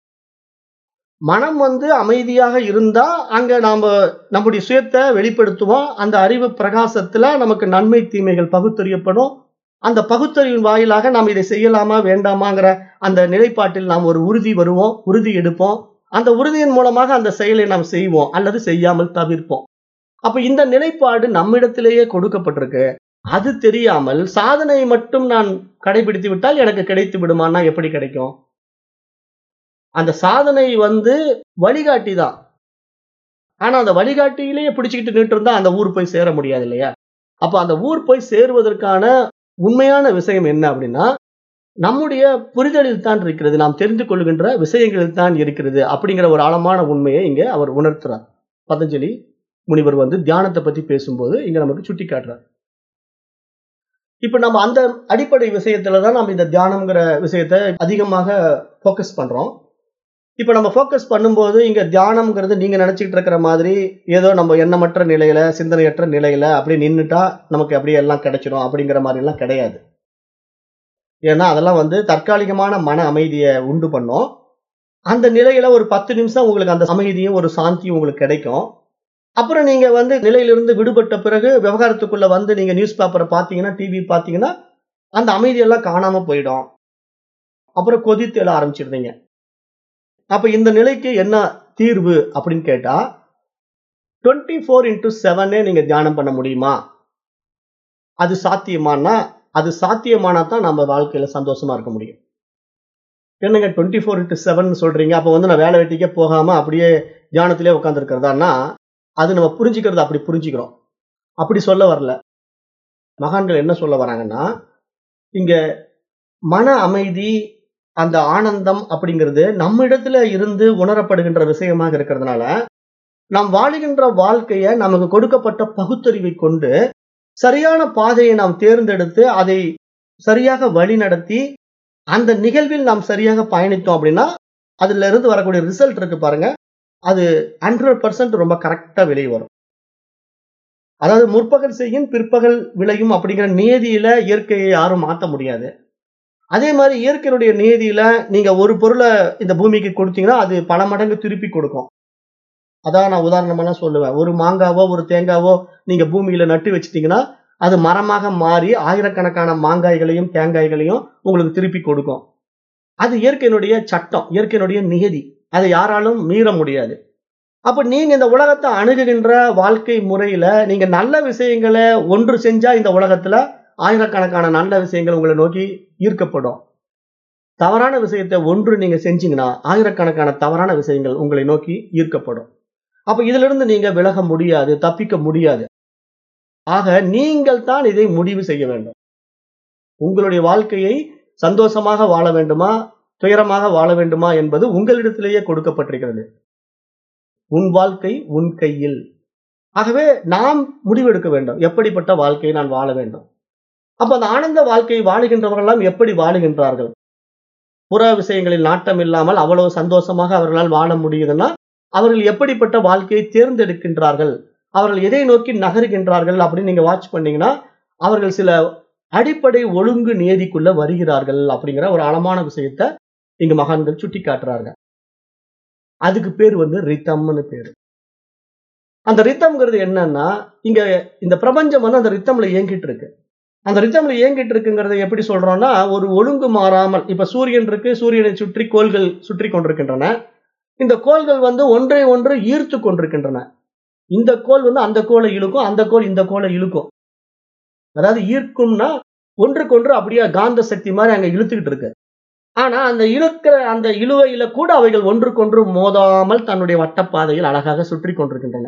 மனம் வந்து அமைதியாக இருந்தா அங்க நாம நம்முடைய சுயத்தை வெளிப்படுத்துவோம் அந்த அறிவு பிரகாசத்துல நமக்கு நன்மை தீமைகள் பகுத்தறியப்படும் அந்த பகுத்தறிவின் வாயிலாக நாம் இதை செய்யலாமா வேண்டாமாங்கிற அந்த நிலைப்பாட்டில் நாம் ஒரு உறுதி வருவோம் உறுதி எடுப்போம் அந்த உறுதியின் மூலமாக அந்த செயலை நாம் செய்வோம் அல்லது செய்யாமல் தவிர்ப்போம் அப்ப இந்த நிலைப்பாடு நம்மிடத்திலேயே கொடுக்கப்பட்டிருக்கு அது தெரியாமல் சாதனையை மட்டும் நான் கடைபிடித்து விட்டால் எனக்கு கிடைத்து விடுமான்னா எப்படி கிடைக்கும் அந்த சாதனை வந்து வழிகாட்டி தான் ஆனா அந்த வழிகாட்டியிலேயே பிடிச்சுக்கிட்டு நின்று இருந்தா அந்த ஊர் போய் சேர முடியாது இல்லையா அப்ப அந்த ஊர் போய் சேருவதற்கான உண்மையான விஷயம் என்ன அப்படின்னா நம்முடைய புரிதலில் தான் இருக்கிறது நாம் தெரிந்து கொள்கின்ற விஷயங்களில் தான் இருக்கிறது அப்படிங்கிற ஒரு ஆழமான உண்மையை இங்க அவர் உணர்த்துறார் பதஞ்சலி முனிவர் வந்து தியானத்தை பத்தி பேசும்போது இங்க நமக்கு சுட்டி காட்டுறார் இப்ப நம்ம அந்த அடிப்படை விஷயத்துல தான் நம்ம இந்த தியானம்ங்கிற விஷயத்த அதிகமாக ஃபோக்கஸ் பண்றோம் இப்ப நம்ம ஃபோக்கஸ் பண்ணும்போது இங்க தியானம்ங்கிறது நீங்க நினைச்சுக்கிட்டு இருக்கிற மாதிரி ஏதோ நம்ம எண்ணமற்ற நிலையில சிந்தனையற்ற நிலையில அப்படி நின்றுட்டா நமக்கு அப்படியே எல்லாம் கிடைச்சிடும் அப்படிங்கிற மாதிரி எல்லாம் கிடையாது ஏன்னா அதெல்லாம் வந்து தற்காலிகமான மன அமைதியை உண்டு பண்ணும் அந்த நிலையில ஒரு பத்து நிமிஷம் உங்களுக்கு அந்த அமைதியும் ஒரு சாந்தியும் உங்களுக்கு கிடைக்கும் அப்புறம் நீங்க வந்து நிலையிலிருந்து விடுபட்ட பிறகு விவகாரத்துக்குள்ள வந்து நீங்க நியூஸ் பேப்பரை பார்த்தீங்கன்னா டிவி பார்த்தீங்கன்னா அந்த அமைதியெல்லாம் காணாம போயிடும் அப்புறம் கொதித்து எழ ஆரம்பிச்சிருந்தீங்க அப்ப இந்த நிலைக்கு என்ன தீர்வு அப்படின்னு கேட்டா டுவெண்ட்டி ஃபோர் இன்டூ செவனே நீங்க தியானம் பண்ண முடியுமா அது சாத்தியமானா அது சாத்தியமானா தான் நம்ம வாழ்க்கையில சந்தோஷமா இருக்க முடியும் என்னங்க டுவெண்ட்டி ஃபோர் இன்ட்டு செவன் சொல்றீங்க அப்போ வந்து நான் வேலை வெட்டிக்கே போகாம அப்படியே தியானத்திலே உட்காந்துருக்கிறதான்னா அது நம்ம புரிஞ்சுக்கிறது அப்படி புரிஞ்சுக்கிறோம் அப்படி சொல்ல வரல மகான்கள் என்ன சொல்ல வராங்கன்னா இங்க மன அமைதி அந்த ஆனந்தம் அப்படிங்கிறது நம்ம இடத்துல இருந்து உணரப்படுகின்ற விஷயமாக இருக்கிறதுனால நாம் வாழுகின்ற வாழ்க்கைய நமக்கு கொடுக்கப்பட்ட பகுத்தறிவை கொண்டு சரியான பாதையை நாம் தேர்ந்தெடுத்து அதை சரியாக வழி நடத்தி அந்த நிகழ்வில் நாம் சரியாக பயணித்தோம் அப்படின்னா அதுல இருந்து வரக்கூடிய ரிசல்ட் இருக்கு பாருங்க அது ஹண்ட்ரட் பர்சன்ட் ரொம்ப கரெக்டா வெளியே வரும் அதாவது முற்பகல் செய்யும் பிற்பகல் விளையும் அப்படிங்கிற நியதியில இயற்கையை யாரும் மாற்ற முடியாது அதே மாதிரி இயற்கையினுடைய நியதியில நீங்க ஒரு பொருளை இந்த பூமிக்கு கொடுத்தீங்கன்னா அது பல மடங்கு திருப்பி கொடுக்கும் அதான் நான் உதாரணமெல்லாம் சொல்லுவேன் ஒரு மாங்காவோ ஒரு தேங்காவோ நீங்க பூமியில நட்டு வச்சிட்டீங்கன்னா அது மரமாக மாறி ஆயிரக்கணக்கான மாங்காய்களையும் தேங்காய்களையும் உங்களுக்கு திருப்பி கொடுக்கும் அது இயற்கையினுடைய சட்டம் இயற்கையினுடைய நியதி அதை யாராலும் மீற முடியாது அப்ப நீங்க இந்த உலகத்தை அணுகுகின்ற வாழ்க்கை முறையில நீங்க நல்ல விஷயங்களை ஒன்று செஞ்சா இந்த உலகத்துல ஆயிரக்கணக்கான நல்ல விஷயங்கள் உங்களை நோக்கி ஈர்க்கப்படும் தவறான விஷயத்தை ஒன்று நீங்க செஞ்சீங்கன்னா ஆயிரக்கணக்கான தவறான விஷயங்கள் உங்களை நோக்கி ஈர்க்கப்படும் அப்ப இதுல இருந்து நீங்க விலக முடியாது தப்பிக்க முடியாது ஆக நீங்கள் தான் இதை முடிவு செய்ய வேண்டும் உங்களுடைய வாழ்க்கையை சந்தோஷமாக வாழ வேண்டுமா துயரமாக வாழ வேண்டுமா என்பது உங்களிடத்திலேயே கொடுக்கப்பட்டிருக்கிறது உன் வாழ்க்கை உன் கையில் ஆகவே நாம் முடிவெடுக்க வேண்டும் எப்படிப்பட்ட வாழ்க்கையை நான் வாழ வேண்டும் அப்ப அந்த ஆனந்த வாழ்க்கையை வாழுகின்றவர்களெல்லாம் எப்படி வாழுகின்றார்கள் புற விஷயங்களில் நாட்டம் இல்லாமல் அவ்வளவு சந்தோஷமாக அவர்களால் வாழ முடியுதுன்னா அவர்கள் எப்படிப்பட்ட வாழ்க்கையை தேர்ந்தெடுக்கின்றார்கள் அவர்கள் எதை நோக்கி நகருகின்றார்கள் அப்படின்னு நீங்க வாட்ச் பண்ணீங்கன்னா அவர்கள் சில அடிப்படை ஒழுங்கு நியதிக்குள்ள வருகிறார்கள் அப்படிங்கிற ஒரு ஆழமான விஷயத்த இங்க மகான்கள் சுட்டி காட்டுறாங்க அதுக்கு பேர் வந்து ரித்தம்னு பேரு அந்த ரித்தம்ங்கிறது என்னன்னா இங்க இந்த பிரபஞ்சம் வந்து அந்த ரித்தம்ல இயங்கிட்டு இருக்கு அந்த ரித்தம்ல இயங்கிட்டு இருக்குங்கிறத எப்படி சொல்றோம்னா ஒரு ஒழுங்கு மாறாமல் இப்ப சூரியன் இருக்கு சூரியனை சுற்றி கோள்கள் சுற்றி கொண்டிருக்கின்றன இந்த கோள்கள் வந்து ஒன்றை ஒன்று ஈர்த்து கொண்டிருக்கின்றன இந்த கோள் வந்து அந்த கோளை இழுக்கும் அந்த கோள் இந்த கோளை இழுக்கும் அதாவது ஈர்க்கும்னா ஒன்றுக்கொன்று அப்படியே காந்த சக்தி மாதிரி அங்க இழுத்துக்கிட்டு இருக்கு ஆனா அந்த இழுக்கிற அந்த இழுவையில கூட அவைகள் ஒன்றுக்கொன்று மோதாமல் தன்னுடைய வட்டப்பாதையில் அழகாக சுற்றி கொண்டிருக்கின்றன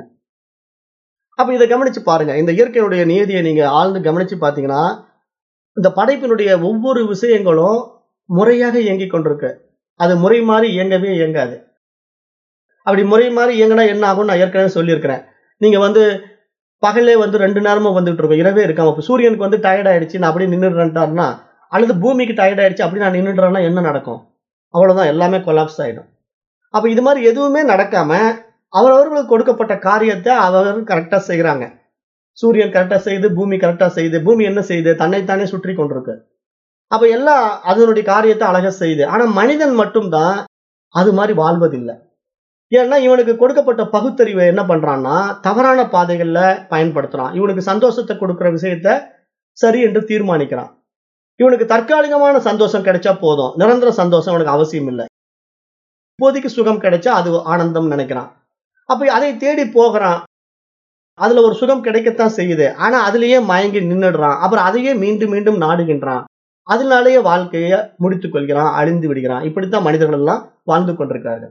அப்ப இதை கவனிச்சு பாருங்க இந்த இயற்கையினுடைய நியதியை நீங்க ஆழ்ந்து கவனிச்சு பாத்தீங்கன்னா இந்த படைப்பினுடைய ஒவ்வொரு விஷயங்களும் முறையாக இயங்கிக் கொண்டிருக்கு அது முறை மாறி இயங்கவே இயங்காது அப்படி முறை மாறி இயங்கினா என்ன ஆகும் நான் ஏற்கனவே சொல்லியிருக்கிறேன் நீங்க வந்து பகலே வந்து ரெண்டு நேரமும் வந்துட்டு இருக்கும் இரவே இருக்காம இப்போ சூரியனுக்கு வந்து டயர்ட் ஆயிடுச்சு நான் அப்படியே நின்றுட்டாருன்னா அல்லது பூமிக்கு டயர்ட் ஆயிடுச்சு அப்படி நான் நின்றுடுறேன்னா என்ன நடக்கும் அவ்வளவுதான் எல்லாமே கொலாப்ஸ் ஆயிடும் அப்ப இது மாதிரி எதுவுமே நடக்காம அவரவர்களுக்கு கொடுக்கப்பட்ட காரியத்தை அவர்கள் கரெக்டா செய்யறாங்க சூரியன் கரெக்டா செய்யுது பூமி கரெக்டா செய்யுது பூமி என்ன செய்யுது தன்னைத்தானே சுற்றி கொண்டிருக்கு அப்ப எல்லாம் அதனுடைய காரியத்தை அழகா செய்யுது ஆனா மனிதன் மட்டும்தான் அது மாதிரி வாழ்வதில்லை ஏன்னா இவனுக்கு கொடுக்கப்பட்ட பகுத்தறிவை என்ன பண்றான்னா தவறான பாதைகள்ல பயன்படுத்துறான் இவனுக்கு சந்தோஷத்தை கொடுக்கிற விஷயத்த சரி என்று தீர்மானிக்கிறான் இவனுக்கு தற்காலிகமான சந்தோஷம் கிடைச்சா போதும் நிரந்தர சந்தோஷம் அவனுக்கு அவசியம் இல்லை இப்போதைக்கு சுகம் கிடைச்சா அது ஆனந்தம் நினைக்கிறான் அப்ப அதை தேடி போகிறான் அதுல ஒரு சுகம் கிடைக்கத்தான் செய்யுது ஆனா அதுலயே மயங்கி நின்னுடுறான் அப்புறம் அதையே மீண்டும் மீண்டும் நாடுகின்றான் அதனாலேயே வாழ்க்கையை முடித்துக் கொள்கிறான் அழிந்து விடுகிறான் இப்படித்தான் மனிதர்கள் எல்லாம் வாழ்ந்து கொண்டிருக்கிறார்கள்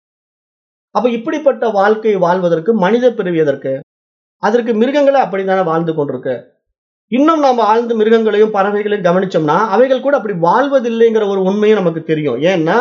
அப்ப இப்படிப்பட்ட வாழ்க்கை வாழ்வதற்கு மனித பிறவி எதற்கு அதற்கு மிருகங்களே அப்படித்தானே வாழ்ந்து கொண்டிருக்கு இன்னும் நாம ஆழ்ந்து மிருகங்களையும் பறவைகளையும் கவனிச்சோம்னா அவைகள் கூட அப்படி வாழ்வதில்லைங்கிற ஒரு உண்மையும் நமக்கு தெரியும் ஏன்னா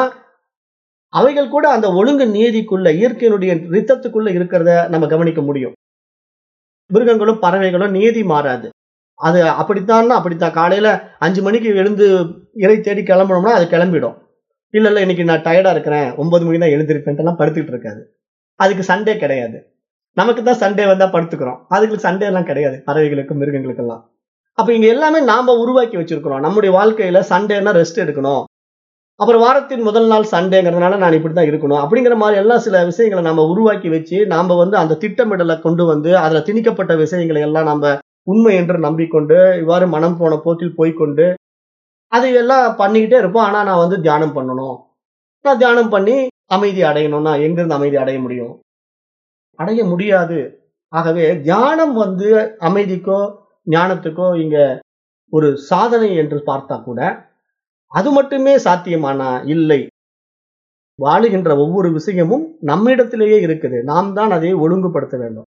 அவைகள் கூட அந்த ஒழுங்கு நீதிக்குள்ள இயற்கையினுடைய ரித்தத்துக்குள்ள இருக்கிறத நம்ம கவனிக்க முடியும் மிருகங்களும் பறவைகளும் நீதி மாறாது அது அப்படித்தான் அப்படித்தான் காலையில அஞ்சு மணிக்கு எழுந்து இறை தேடி கிளம்பணும்னா அது கிளம்பிடும் இல்ல இல்ல இன்னைக்கு நான் டயர்டா இருக்கிறேன் ஒன்பது மணி தான் எழுந்திருப்பேன்ட்டுலாம் படுத்துக்கிட்டு இருக்காது அதுக்கு சண்டே கிடையாது நமக்கு தான் சண்டே வந்தா படுத்துக்கிறோம் அதுக்கு சண்டே எல்லாம் கிடையாது பறவைகளுக்கு மிருகங்களுக்கெல்லாம் அப்ப இங்க எல்லாமே நாம உருவாக்கி வச்சிருக்கிறோம் நம்முடைய வாழ்க்கையில சண்டேனா ரெஸ்ட் எடுக்கணும் அப்புறம் வாரத்தின் முதல் நாள் சண்டேங்கிறதுனால நான் இப்படித்தான் இருக்கணும் அப்படிங்கிற மாதிரி எல்லாம் சில விஷயங்களை நம்ம உருவாக்கி வச்சு நாம வந்து அந்த திட்டமிடலை கொண்டு வந்து அதுல திணிக்கப்பட்ட விஷயங்களை எல்லாம் நம்ம உண்மை என்று நம்பிக்கொண்டு இவ்வாறு மனம் போன போக்கில் போய்க்கொண்டு அதை எல்லாம் பண்ணிக்கிட்டே இருப்போம் ஆனா நான் வந்து தியானம் பண்ணணும் நான் தியானம் பண்ணி அமைதி அடையணும்னா எங்கிருந்து அமைதி அடைய முடியும் அடைய முடியாது ஆகவே தியானம் வந்து அமைதிக்கோ ஞானத்துக்கோ இங்க ஒரு சாதனை என்று பார்த்தா கூட அது மட்டுமே சாத்தியமானா இல்லை வாழுகின்ற ஒவ்வொரு விஷயமும் நம்மிடத்திலேயே இருக்குது நாம் தான் அதை ஒழுங்குபடுத்த வேண்டும்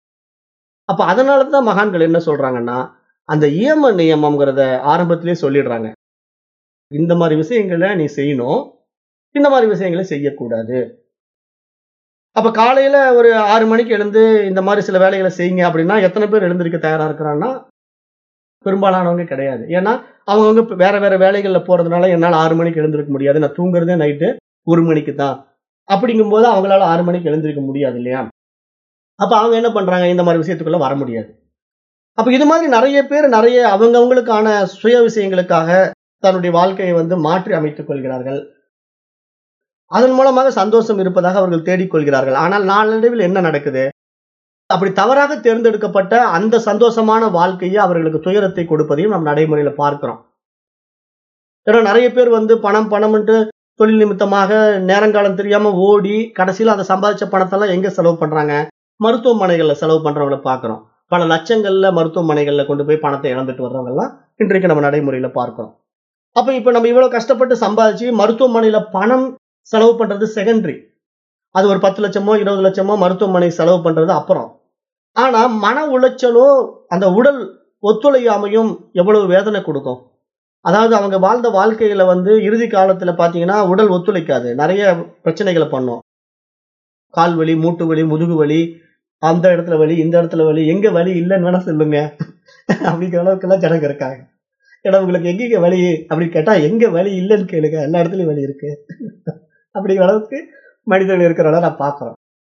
அப்ப அதனால தான் மகான்கள் என்ன சொல்றாங்கன்னா அந்த இயம நியமம்ங்கிறத ஆரம்பத்திலே சொல்லிடுறாங்க இந்த மாதிரி விஷயங்களை நீ செய்யணும் இந்த மாதிரி விஷயங்களை செய்யக்கூடாது அப்ப காலையில ஒரு ஆறு மணிக்கு எழுந்து இந்த மாதிரி சில வேலைகளை செய்யுங்க அப்படின்னா எத்தனை பேர் எழுந்திருக்க தயாரா இருக்கிறான்னா பெரும்பாலானவங்க கிடையாது ஏன்னா அவங்கவுங்க வேற வேற வேலைகள்ல போறதுனால என்னால் ஆறு மணிக்கு எழுந்திருக்க முடியாது நான் தூங்குறதே நைட்டு ஒரு மணிக்கு தான் அப்படிங்கும்போது அவங்களால ஆறு மணிக்கு எழுந்திருக்க முடியாது இல்லையா அப்ப அவங்க என்ன பண்றாங்க இந்த மாதிரி விஷயத்துக்குள்ள வர முடியாது அப்ப இது மாதிரி நிறைய பேர் நிறைய அவங்கவுங்களுக்கான சுய விஷயங்களுக்காக தன்னுடைய வாழ்க்கையை வந்து மாற்றி அமைத்துக் கொள்கிறார்கள் அதன் மூலமாக சந்தோஷம் இருப்பதாக அவர்கள் தேடிக்கொள்கிறார்கள் ஆனால் நாளடைவில் என்ன நடக்குது அப்படி தவறாக தேர்ந்தெடுக்கப்பட்ட அந்த சந்தோஷமான வாழ்க்கையை அவர்களுக்கு துயரத்தை கொடுப்பதையும் நாம் நடைமுறையில பார்க்கிறோம் ஏன்னா நிறைய பேர் வந்து பணம் பணம்ன்ட்டு தொழில் நிமித்தமாக நேரங்காலம் தெரியாம ஓடி கடைசியில் அதை சம்பாதிச்ச பணத்தெல்லாம் எங்க செலவு பண்றாங்க மருத்துவமனைகள்ல செலவு பண்றவங்களை பார்க்கிறோம் பல லட்சங்கள்ல மருத்துவமனைகள்ல கொண்டு போய் பணத்தை இழந்துட்டு வர்றவங்க எல்லாம் இன்றைக்கு நம்ம நடைமுறையில பார்க்கிறோம் அப்ப இப்ப நம்ம இவ்வளவு கஷ்டப்பட்டு சம்பாதிச்சு மருத்துவமனையில பணம் செலவு பண்றது செகண்டரி அது ஒரு பத்து லட்சமோ இருபது லட்சமோ மருத்துவமனை செலவு பண்றது அப்புறம் ஆனா மன உளைச்சலோ அந்த உடல் ஒத்துழையாமையும் எவ்வளவு வேதனை கொடுக்கும் அதாவது அவங்க வாழ்ந்த வாழ்க்கையில வந்து இறுதி காலத்துல பாத்தீங்கன்னா உடல் ஒத்துழைக்காது நிறைய பிரச்சனைகளை பண்ணும் கால் வலி மூட்டு வலி முதுகு வலி அந்த இடத்துல வலி இந்த இடத்துல வலி எங்க வலி இல்லைன்னு வேணா சொல்லுங்க அப்படிங்கிற அளவுக்கு எல்லாம் ஜனங்க இருக்காங்க ஏன்னா உங்களுக்கு எங்கெங்க வலி அப்படின்னு கேட்டா எங்க வலி இல்லைன்னு கேளுங்க எல்லா இடத்துலயும் வலி இருக்கு அப்படிங்கிற அளவுக்கு மனிதர்கள் இருக்கிறனால நான் பாக்குறோம்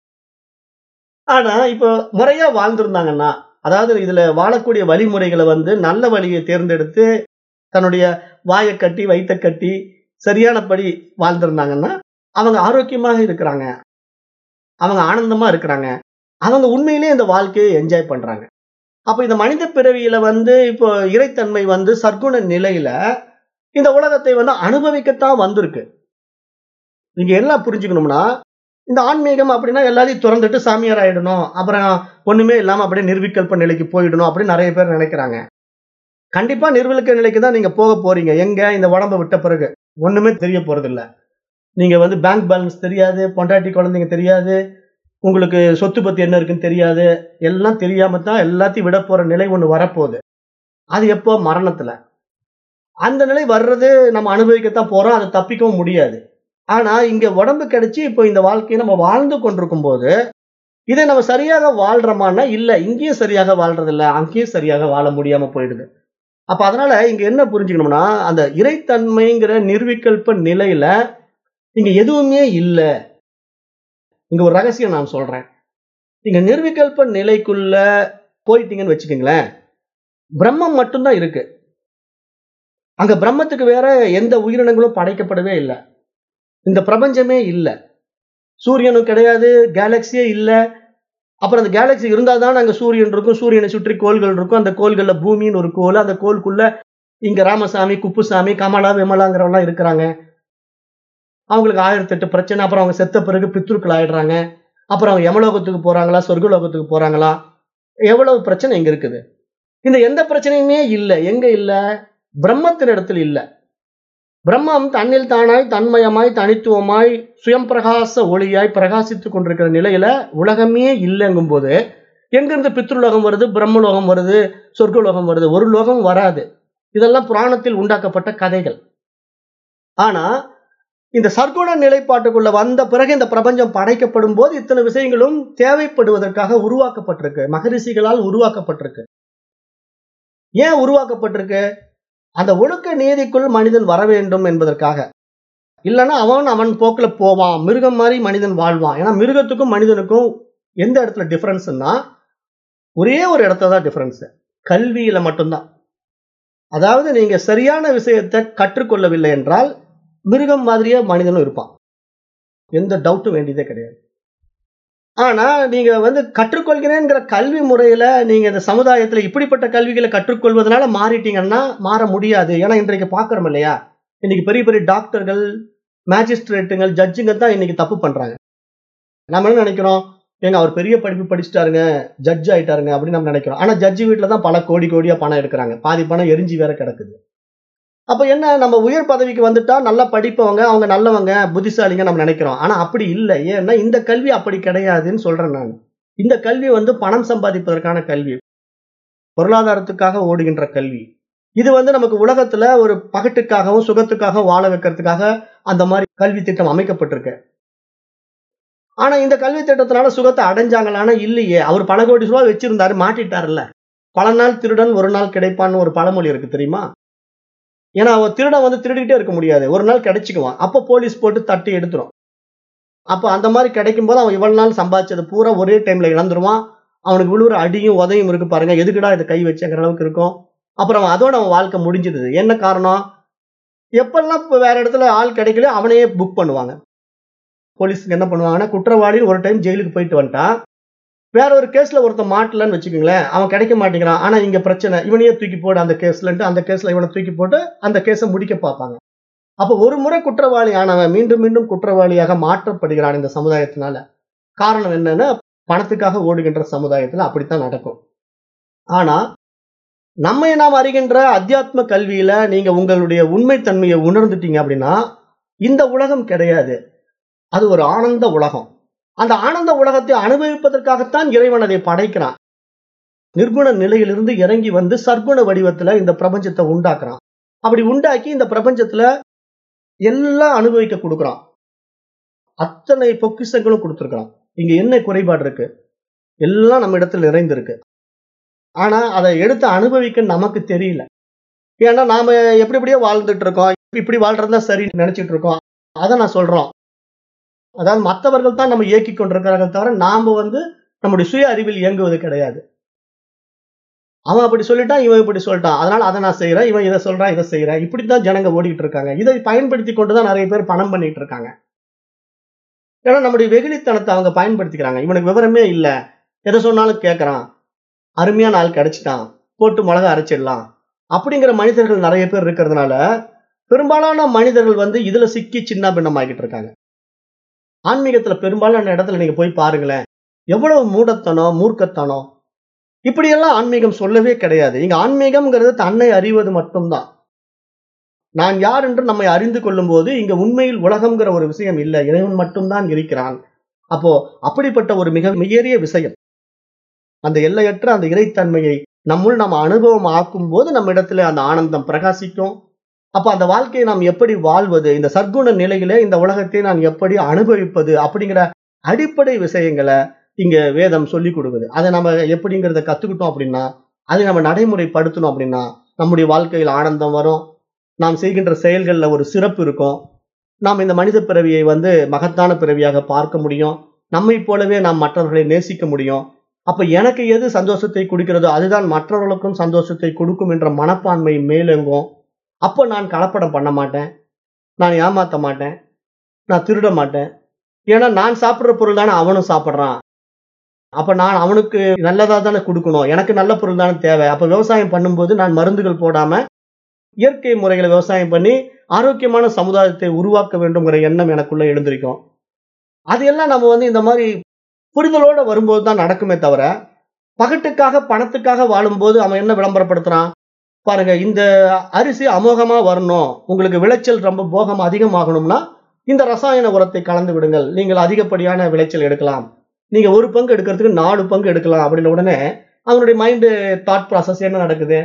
ஆனா இப்போ முறையா வாழ்ந்திருந்தாங்கன்னா அதாவது இதுல வாழக்கூடிய வழிமுறைகளை வந்து நல்ல வழியை தேர்ந்தெடுத்து தன்னுடைய வாயை கட்டி வைத்த கட்டி சரியானபடி வாழ்ந்திருந்தாங்கன்னா அவங்க ஆரோக்கியமாக இருக்கிறாங்க அவங்க ஆனந்தமா இருக்கிறாங்க அவங்க உண்மையிலேயே இந்த வாழ்க்கையை என்ஜாய் பண்றாங்க அப்ப இந்த மனித பிறவியில வந்து இப்போ இறைத்தன்மை வந்து சர்க்குண நிலையில இந்த உலகத்தை வந்து அனுபவிக்கத்தான் வந்திருக்கு நீங்க எல்லாம் புரிஞ்சுக்கணும்னா இந்த ஆன்மீகம் அப்படின்னா எல்லாத்தையும் திறந்துட்டு சாமியார் ஆயிடணும் அப்புறம் ஒண்ணுமே இல்லாம அப்படியே நிர்விகல்ப நிலைக்கு போயிடணும் அப்படின்னு நிறைய பேர் நினைக்கிறாங்க கண்டிப்பா நிர்விகல்ப நிலைக்கு தான் நீங்க போக போறீங்க எங்க இந்த உடம்ப விட்ட பிறகு ஒண்ணுமே தெரிய போறது இல்ல நீங்க வந்து பேங்க் பேலன்ஸ் தெரியாது பொண்டாட்டி குழந்தைங்க தெரியாது உங்களுக்கு சொத்து பத்தி என்ன இருக்குன்னு தெரியாது எல்லாம் தெரியாம தான் எல்லாத்தையும் விட போற நிலை ஒண்ணு வரப்போகுது அது எப்போ மரணத்துல அந்த நிலை வர்றது நம்ம அனுபவிக்கத்தான் போறோம் அதை தப்பிக்கவும் முடியாது ஆனா இங்க உடம்பு கிடைச்சு இப்போ இந்த வாழ்க்கையை நம்ம வாழ்ந்து கொண்டிருக்கும் போது இதை நம்ம சரியாக வாழ்றோமான்னா இல்ல இங்கேயும் சரியாக வாழ்றது இல்ல அங்கேயும் சரியாக வாழ முடியாம போயிடுது அப்ப அதனால இங்க என்ன புரிஞ்சுக்கணும்னா அந்த இறைத்தன்மைங்கிற நிர்விகல்ப நிலையில இங்க எதுவுமே இல்ல இங்க ஒரு ரகசியம் நான் சொல்றேன் நீங்க நிர்விகல்ப நிலைக்குள்ள போயிட்டீங்கன்னு வச்சுக்கோங்களேன் பிரம்மம் மட்டும்தான் இருக்கு அங்க பிரம்மத்துக்கு வேற எந்த உயிரினங்களும் படைக்கப்படவே இல்லை இந்த பிரபஞ்சமே இல்லை சூரியனும் கிடையாது கேலக்சியே இல்லை அப்புறம் அந்த கேலக்சி இருந்தால் தான் அங்கே சூரியன் இருக்கும் சூரியனை சுற்றி கோள்கள் இருக்கும் அந்த கோள்களில் பூமின்னு ஒரு கோள் அந்த கோளுக்குள்ள இங்க ராமசாமி குப்புசாமி கமலா விமலாங்கிறவங்களாம் இருக்கிறாங்க அவங்களுக்கு ஆயிரத்தி எட்டு பிரச்சனை அப்புறம் அவங்க செத்த பிறகு பித்ருக்கள் ஆயிடுறாங்க அப்புறம் அவங்க யமலோகத்துக்கு போறாங்களா சொர்க்கலோகத்துக்கு போறாங்களா எவ்வளவு பிரச்சனை இங்க இருக்குது இந்த எந்த பிரச்சனையுமே இல்லை எங்க இல்லை பிரம்மத்தின் இடத்துல இல்லை பிரம்மம் தன்னில் தானாய் தன்மயமாய் தனித்துவமாய் சுயம் பிரகாச ஒளியாய் பிரகாசித்துக் கொண்டிருக்கிற நிலையில உலகமே இல்லைங்கும் போது எங்கிருந்து பித்ருலோகம் வருது பிரம்மலோகம் வருது சொர்க்கலோகம் வருது ஒரு லோகம் வராது இதெல்லாம் புராணத்தில் உண்டாக்கப்பட்ட கதைகள் ஆனா இந்த சர்க்குண நிலைப்பாட்டுக்குள்ள வந்த பிறகு இந்த பிரபஞ்சம் படைக்கப்படும் போது இத்தனை விஷயங்களும் தேவைப்படுவதற்காக உருவாக்கப்பட்டிருக்கு மகரிஷிகளால் உருவாக்கப்பட்டிருக்கு ஏன் உருவாக்கப்பட்டிருக்கு அந்த ஒழுக்க நீதிக்குள் மனிதன் வர வேண்டும் என்பதற்காக இல்லைன்னா அவன் அவன் போக்குல போவான் மிருகம் மாதிரி மனிதன் வாழ்வான் ஏன்னா மிருகத்துக்கும் மனிதனுக்கும் எந்த இடத்துல டிஃபரன்ஸ்னா ஒரே ஒரு இடத்துல தான் டிஃபரன்ஸ் கல்வியில மட்டும்தான் அதாவது நீங்க சரியான விஷயத்தை கற்றுக்கொள்ளவில்லை என்றால் மிருகம் மாதிரியே மனிதனும் இருப்பான் எந்த டவுட்டும் வேண்டியதே கிடையாது ஆனா நீங்க வந்து கற்றுக்கொள்கிறேங்கிற கல்வி முறையில நீங்க இந்த சமுதாயத்துல இப்படிப்பட்ட கல்விகளை கற்றுக்கொள்வதனால மாறிட்டீங்கன்னா மாற முடியாது ஏன்னா இன்றைக்கு பாக்குறோம் இல்லையா இன்னைக்கு பெரிய பெரிய டாக்டர்கள் மேஜிஸ்ட்ரேட்டுங்கள் ஜட்ஜுங்க தான் இன்னைக்கு தப்பு பண்றாங்க நம்ம என்ன நினைக்கிறோம் ஏங்க அவர் பெரிய படிப்பு படிச்சுட்டாருங்க ஜட்ஜ் ஆயிட்டாருங்க அப்படின்னு நம்ம நினைக்கிறோம் ஆனா ஜட்ஜி வீட்டுல தான் பல கோடி கோடியா பணம் எடுக்கிறாங்க பாதி பணம் எரிஞ்சு வேற கிடக்குது அப்ப என்ன நம்ம உயர் பதவிக்கு வந்துட்டா நல்லா படிப்பவங்க அவங்க நல்லவங்க புத்திசாலிங்க நம்ம நினைக்கிறோம் ஆனா அப்படி இல்லை ஏன்னா இந்த கல்வி அப்படி கிடையாதுன்னு சொல்றேன் நான் இந்த கல்வி வந்து பணம் சம்பாதிப்பதற்கான கல்வி பொருளாதாரத்துக்காக ஓடுகின்ற கல்வி இது வந்து நமக்கு உலகத்துல ஒரு பகட்டுக்காகவும் சுகத்துக்காகவும் வாழ வைக்கிறதுக்காக அந்த மாதிரி கல்வி திட்டம் அமைக்கப்பட்டிருக்கு ஆனா இந்த கல்வி திட்டத்தினால சுகத்தை அடைஞ்சாங்களான்னா இல்லையே அவர் பல கோடி ரூபாய் வச்சிருந்தாரு மாட்டிட்டாருல்ல பல நாள் திருடன் ஒரு நாள் கிடைப்பான்னு ஒரு பழமொழி இருக்கு தெரியுமா ஏன்னா அவன் திருடன் வந்து திருடிக்கிட்டே இருக்க முடியாது ஒரு நாள் கிடைச்சிக்குவான் அப்போ போலீஸ் போட்டு தட்டி எடுத்துரும் அப்போ அந்த மாதிரி கிடைக்கும் போது அவன் இவ்வளவு நாள் சம்பாதிச்சது பூரா ஒரே டைம்ல இழந்துருவான் அவனுக்கு விழுவுற அடியும் உதவியும் இருக்கு பாருங்க எதுக்குடா இதை கை வச்சுங்கிற அளவுக்கு இருக்கும் அப்புறம் அவன் அதோட அவன் வாழ்க்கை முடிஞ்சிடுது என்ன காரணம் எப்பெல்லாம் இப்போ வேற இடத்துல ஆள் கிடைக்கல அவனையே புக் பண்ணுவாங்க போலீஸுக்கு என்ன பண்ணுவாங்கன்னா குற்றவாளின்னு ஒரு டைம் ஜெயிலுக்கு போயிட்டு வந்துட்டான் வேற ஒரு கேஸ்ல ஒருத்தன் மாட்டலன்னு வச்சுக்கோங்களேன் அவன் கிடைக்க மாட்டேங்கிறான் ஆனா இங்க பிரச்சனை இவனையே தூக்கி போடு அந்த கேஸ்லன்ட்டு அந்த கேஸ்ல இவனை தூக்கி போட்டு அந்த கேஸை முடிக்க பார்ப்பாங்க அப்ப ஒரு முறை குற்றவாளி ஆனவன் மீண்டும் மீண்டும் குற்றவாளியாக மாற்றப்படுகிறான் இந்த சமுதாயத்தினால காரணம் என்னன்னா பணத்துக்காக ஓடுகின்ற சமுதாயத்துல அப்படித்தான் நடக்கும் ஆனா நம்மை நாம் அறிகின்ற அத்தியாத்ம கல்வியில நீங்க உங்களுடைய உண்மைத்தன்மையை உணர்ந்துட்டீங்க அப்படின்னா இந்த உலகம் கிடையாது அது ஒரு ஆனந்த உலகம் அந்த ஆனந்த உலகத்தை அனுபவிப்பதற்காகத்தான் இறைவன் அதை படைக்கிறான் நிர்குண நிலையிலிருந்து இறங்கி வந்து சர்க்குண வடிவத்துல இந்த பிரபஞ்சத்தை உண்டாக்குறான் அப்படி உண்டாக்கி இந்த பிரபஞ்சத்துல எல்லாம் அனுபவிக்க கொடுக்குறான் அத்தனை பொக்கிஷங்களும் கொடுத்துருக்கான் இங்க என்ன குறைபாடு இருக்கு எல்லாம் நம்ம இடத்துல நிறைந்திருக்கு ஆனா அதை எடுத்து அனுபவிக்க நமக்கு தெரியல ஏன்னா நாம எப்படி எப்படியோ வாழ்ந்துட்டு இருக்கோம் இப்படி வாழ்றதுதான் சரி நினைச்சிட்டு இருக்கோம் அதை நான் சொல்றோம் அதாவது மற்றவர்கள் தான் நம்ம இயக்கி கொண்டிருக்கிறார்கள் தவிர நாம வந்து நம்முடைய சுய அறிவில் இயங்குவது கிடையாது அவன் அப்படி சொல்லிட்டான் இவன் இப்படி சொல்லிட்டான் அதனால அதை நான் செய்யறேன் இவன் இதை சொல்றான் இதை செய்யறேன் இப்படித்தான் ஜனங்க ஓடிட்டு இருக்காங்க இதை பயன்படுத்தி கொண்டுதான் நிறைய பேர் பணம் பண்ணிட்டு இருக்காங்க ஏன்னா நம்முடைய வெகுளித்தனத்தை அவங்க பயன்படுத்திக்கிறாங்க இவனுக்கு விவரமே இல்லை எதை சொன்னாலும் கேட்கறான் அருமையான ஆள் கிடைச்சிட்டான் போட்டு மிளகா அரைச்சிடலாம் அப்படிங்கிற மனிதர்கள் நிறைய பேர் இருக்கிறதுனால பெரும்பாலான மனிதர்கள் வந்து இதுல சிக்கி சின்ன பின்னமாக்கிட்டு இருக்காங்க ஆன்மீகத்துல பெரும்பாலான இடத்துல நீங்க போய் பாருங்களேன் எவ்வளவு மூடத்தனம் மூர்க்கத்தனம் இப்படியெல்லாம் ஆன்மீகம் சொல்லவே கிடையாது இங்க ஆன்மீகம்ங்கிறது தன்னை அறிவது மட்டும்தான் நான் யார் என்று நம்மை அறிந்து கொள்ளும் போது இங்க உண்மையில் உலகம்ங்கிற ஒரு விஷயம் இல்லை இறைவன் மட்டும்தான் இருக்கிறான் அப்போ அப்படிப்பட்ட ஒரு மிக மிகரிய விஷயம் அந்த எல்லையற்ற அந்த இறைத்தன்மையை நம்முள் நம்ம அனுபவம் ஆக்கும் போது நம்ம இடத்துல அந்த ஆனந்தம் பிரகாசிக்கும் அப்ப அந்த வாழ்க்கையை நாம் எப்படி வாழ்வது இந்த சர்க்குண நிலையில இந்த உலகத்தை நான் எப்படி அனுபவிப்பது அப்படிங்கிற அடிப்படை விஷயங்களை இங்க வேதம் சொல்லி கொடுக்குது அதை நம்ம எப்படிங்கிறத கத்துக்கிட்டோம் அப்படின்னா அதை நம்ம நடைமுறைப்படுத்தணும் அப்படின்னா நம்முடைய வாழ்க்கையில் ஆனந்தம் வரும் நாம் செய்கின்ற செயல்கள்ல ஒரு சிறப்பு இருக்கும் நாம் இந்த மனித பிறவியை வந்து மகத்தான பிறவியாக பார்க்க முடியும் நம்மை போலவே நாம் மற்றவர்களை நேசிக்க முடியும் அப்ப எனக்கு எது சந்தோஷத்தை கொடுக்கிறதோ அதுதான் மற்றவர்களுக்கும் சந்தோஷத்தை கொடுக்கும் என்ற மனப்பான்மை மேலெங்கும் அப்போ நான் கலப்படம் பண்ண மாட்டேன் நான் ஏமாத்த மாட்டேன் நான் திருட மாட்டேன் ஏன்னா நான் சாப்பிட்ற பொருள் தானே அவனும் சாப்பிட்றான் அப்ப நான் அவனுக்கு நல்லதா தானே கொடுக்கணும் எனக்கு நல்ல பொருள் தானே தேவை அப்ப விவசாயம் பண்ணும்போது நான் மருந்துகள் போடாம இயற்கை முறைகளை விவசாயம் பண்ணி ஆரோக்கியமான சமுதாயத்தை உருவாக்க வேண்டும்ங்கிற எண்ணம் எனக்குள்ள எழுந்திருக்கும் அதையெல்லாம் நம்ம வந்து இந்த மாதிரி புரிதலோட வரும்போது தான் நடக்குமே தவிர பகட்டுக்காக பணத்துக்காக வாழும்போது அவன் என்ன விளம்பரப்படுத்துறான் பாருங்க இந்த அரிசி அமோகமா வரணும் உங்களுக்கு விளைச்சல் ரொம்ப போகம் அதிகமாகணும்னா இந்த ரசாயன உரத்தை கலந்து விடுங்கள் நீங்கள் அதிகப்படியான விளைச்சல் எடுக்கலாம் நீங்க ஒரு பங்கு எடுக்கிறதுக்கு நாலு பங்கு எடுக்கலாம் அப்படின்ன உடனே அவனுடைய மைண்டு தாட் ப்ராசஸ் என்ன நடக்குது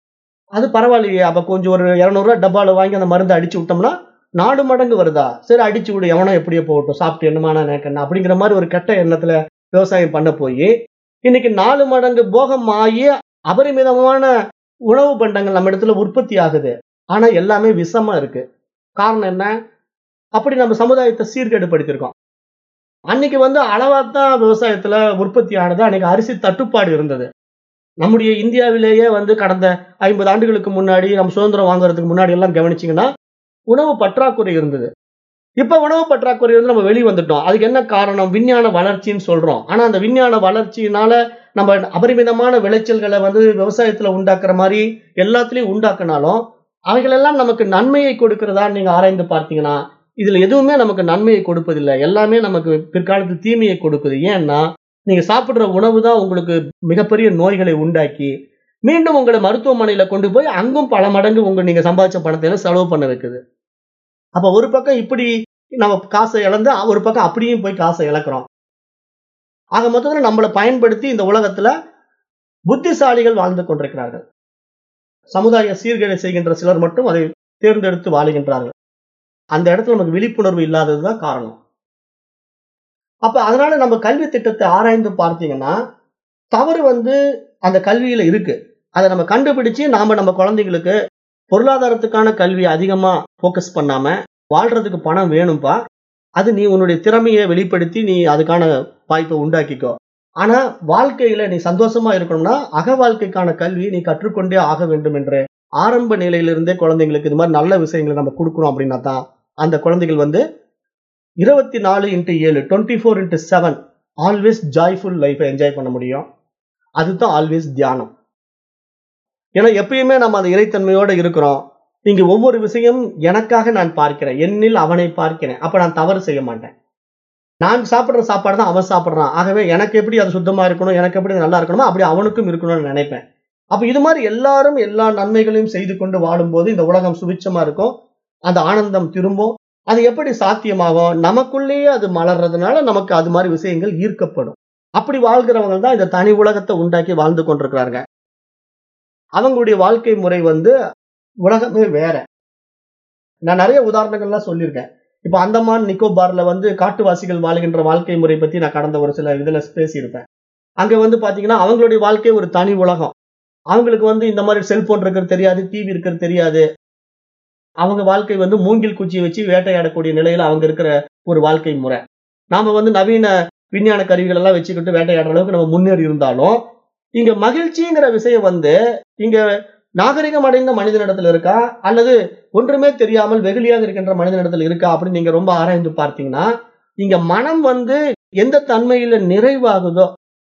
அது பரவாயில்லையே அப்ப கொஞ்சம் ஒரு இரநூறுவா டப்பால வாங்கி அந்த மருந்து அடிச்சு விட்டோம்னா நாலு மடங்கு வருதா சரி அடிச்சு விடு எவனோ எப்படியோ போகட்டும் சாப்பிட்டு என்னமான நேக்கண்ணா அப்படிங்கிற மாதிரி ஒரு கெட்ட எண்ணத்துல விவசாயம் பண்ண போய் இன்னைக்கு நாலு மடங்கு போகம் ஆகி அபரிமிதமான உணவு பண்டங்கள் நம்ம இடத்துல உற்பத்தி ஆகுது ஆனா எல்லாமே விஷமா இருக்கு காரணம் என்ன அப்படி நம்ம சமுதாயத்தை சீர்கேடுபடுத்தியிருக்கோம் அன்னைக்கு வந்து அளவா தான் விவசாயத்துல உற்பத்தி ஆனது அன்னைக்கு அரிசி தட்டுப்பாடு இருந்தது நம்முடைய இந்தியாவிலேயே வந்து கடந்த ஐம்பது ஆண்டுகளுக்கு முன்னாடி நம்ம சுதந்திரம் வாங்குறதுக்கு முன்னாடி எல்லாம் கவனிச்சிங்கன்னா உணவு பற்றாக்குறை இருந்தது இப்ப உணவு பற்றாக்குறை இருந்து நம்ம வெளியே வந்துட்டோம் அதுக்கு என்ன காரணம் விஞ்ஞான வளர்ச்சின்னு சொல்றோம் ஆனா அந்த விஞ்ஞான வளர்ச்சியினால நம்ம அபரிமிதமான விளைச்சல்களை வந்து விவசாயத்துல உண்டாக்குற மாதிரி எல்லாத்துலயும் உண்டாக்குனாலும் அவைகளெல்லாம் நமக்கு நன்மையை கொடுக்கிறதா நீங்க ஆராய்ந்து பார்த்தீங்கன்னா இதுல எதுவுமே நமக்கு நன்மையை கொடுப்பதில்லை எல்லாமே நமக்கு பிற்காலத்து தீமையை கொடுக்குது ஏன்னா நீங்க சாப்பிடுற உணவு தான் உங்களுக்கு மிகப்பெரிய நோய்களை உண்டாக்கி மீண்டும் உங்களை மருத்துவமனையில கொண்டு போய் அங்கும் பல மடங்கு உங்க நீங்க சம்பாதிச்ச பணத்தை எல்லாம் செலவு பண்ண வைக்குது அப்ப ஒரு பக்கம் இப்படி நம்ம காசை இழந்து ஒரு பக்கம் அப்படியும் போய் காசை இழக்கிறோம் ஆக மொத்தத்தில் நம்மளை பயன்படுத்தி இந்த உலகத்துல புத்திசாலிகள் வாழ்ந்து கொண்டிருக்கிறார்கள் சமுதாய சீர்கேடு செய்கின்ற சிலர் மட்டும் அதை தேர்ந்தெடுத்து வாழுகின்றார்கள் அந்த இடத்துல நமக்கு விழிப்புணர்வு இல்லாததுதான் காரணம் அப்ப அதனால நம்ம கல்வி திட்டத்தை ஆராய்ந்து பார்த்தீங்கன்னா தவறு வந்து அந்த கல்வியில இருக்கு அதை நம்ம கண்டுபிடிச்சு நாம நம்ம குழந்தைங்களுக்கு பொருளாதாரத்துக்கான கல்வி அதிகமா ஃபோக்கஸ் பண்ணாம வாழ்றதுக்கு பணம் வேணும்பா அது நீ உன்னுடைய திறமையை வெளிப்படுத்தி நீ அதுக்கான வாய்ப்பை உண்டாக்கிக்கோ ஆனா வாழ்க்கையில நீ சந்தோஷமா இருக்கணும்னா அக வாழ்க்கைக்கான கல்வியை நீ கற்றுக்கொண்டே ஆக வேண்டும் என்று ஆரம்ப நிலையிலிருந்தே குழந்தைங்களுக்கு இது மாதிரி நல்ல விஷயங்களை நம்ம கொடுக்கணும் அப்படின்னா தான் அந்த குழந்தைகள் வந்து இருபத்தி நாலு இன்ட்டு ஏழு twenty four into seven always joyful லைஃப்பை என்ஜாய் பண்ண முடியும் அதுதான் ஆல்வேஸ் தியானம் ஏன்னா எப்பயுமே நம்ம அந்த இறைத்தன்மையோட இருக்கிறோம் இங்க ஒவ்வொரு விஷயம் எனக்காக நான் பார்க்கிறேன் என்னில் அவனை பார்க்கிறேன் அப்ப நான் தவறு செய்ய மாட்டேன் நான் சாப்பிடுற சாப்பாடு தான் அவன் சாப்பிடுறான் ஆகவே எனக்கு எப்படி அது சுத்தமா இருக்கணும் எனக்கு எப்படி நல்லா இருக்கணுமோ அப்படி அவனுக்கும் இருக்கணும்னு நினைப்பேன் அப்ப இது மாதிரி எல்லாரும் எல்லா நன்மைகளையும் செய்து கொண்டு வாடும்போது இந்த உலகம் சுபிச்சமா இருக்கும் அந்த ஆனந்தம் திரும்பும் அது எப்படி சாத்தியமாகும் நமக்குள்ளேயே அது மலர்றதுனால நமக்கு அது மாதிரி விஷயங்கள் ஈர்க்கப்படும் அப்படி வாழ்கிறவங்க தான் இந்த தனி உலகத்தை உண்டாக்கி வாழ்ந்து கொண்டிருக்கிறாங்க அவங்களுடைய வாழ்க்கை முறை வந்து உலகமே வேற நான் நிறைய உதாரணங்கள்லாம் சொல்லியிருக்கேன் இப்போ அந்தமான் நிக்கோபார்ல வந்து காட்டுவாசிகள் வாழ்கின்ற வாழ்க்கை முறை பத்தி நான் கடந்த ஒரு சில இதுல பேசியிருப்பேன் அங்க வந்து பாத்தீங்கன்னா அவங்களுடைய வாழ்க்கை ஒரு தனி உலகம் அவங்களுக்கு வந்து இந்த மாதிரி செல்போன் இருக்கிறது தெரியாது டிவி இருக்கிறது தெரியாது அவங்க வாழ்க்கை வந்து மூங்கில் குச்சியை வச்சு வேட்டையாடக்கூடிய நிலையில அவங்க இருக்கிற ஒரு வாழ்க்கை முறை நாம வந்து நவீன விஞ்ஞான கருவிகள் எல்லாம் வச்சுக்கிட்டு வேட்டையாடுற அளவுக்கு நம்ம முன்னேறி இருந்தாலும் இங்க மகிழ்ச்சிங்கிற விஷயம் வந்து இங்க நாகரிகம் அடைந்த மனிதனிடத்துல இருக்கா அல்லது ஒன்றுமே தெரியாமல் வெகுளியாக இருக்கின்ற மனிதனிடத்துல இருக்கா அப்படின்னு நீங்க ரொம்ப ஆராய்ந்து பார்த்தீங்கன்னா இங்க மனம் வந்து எந்த தன்மையில நிறைவாகுதோ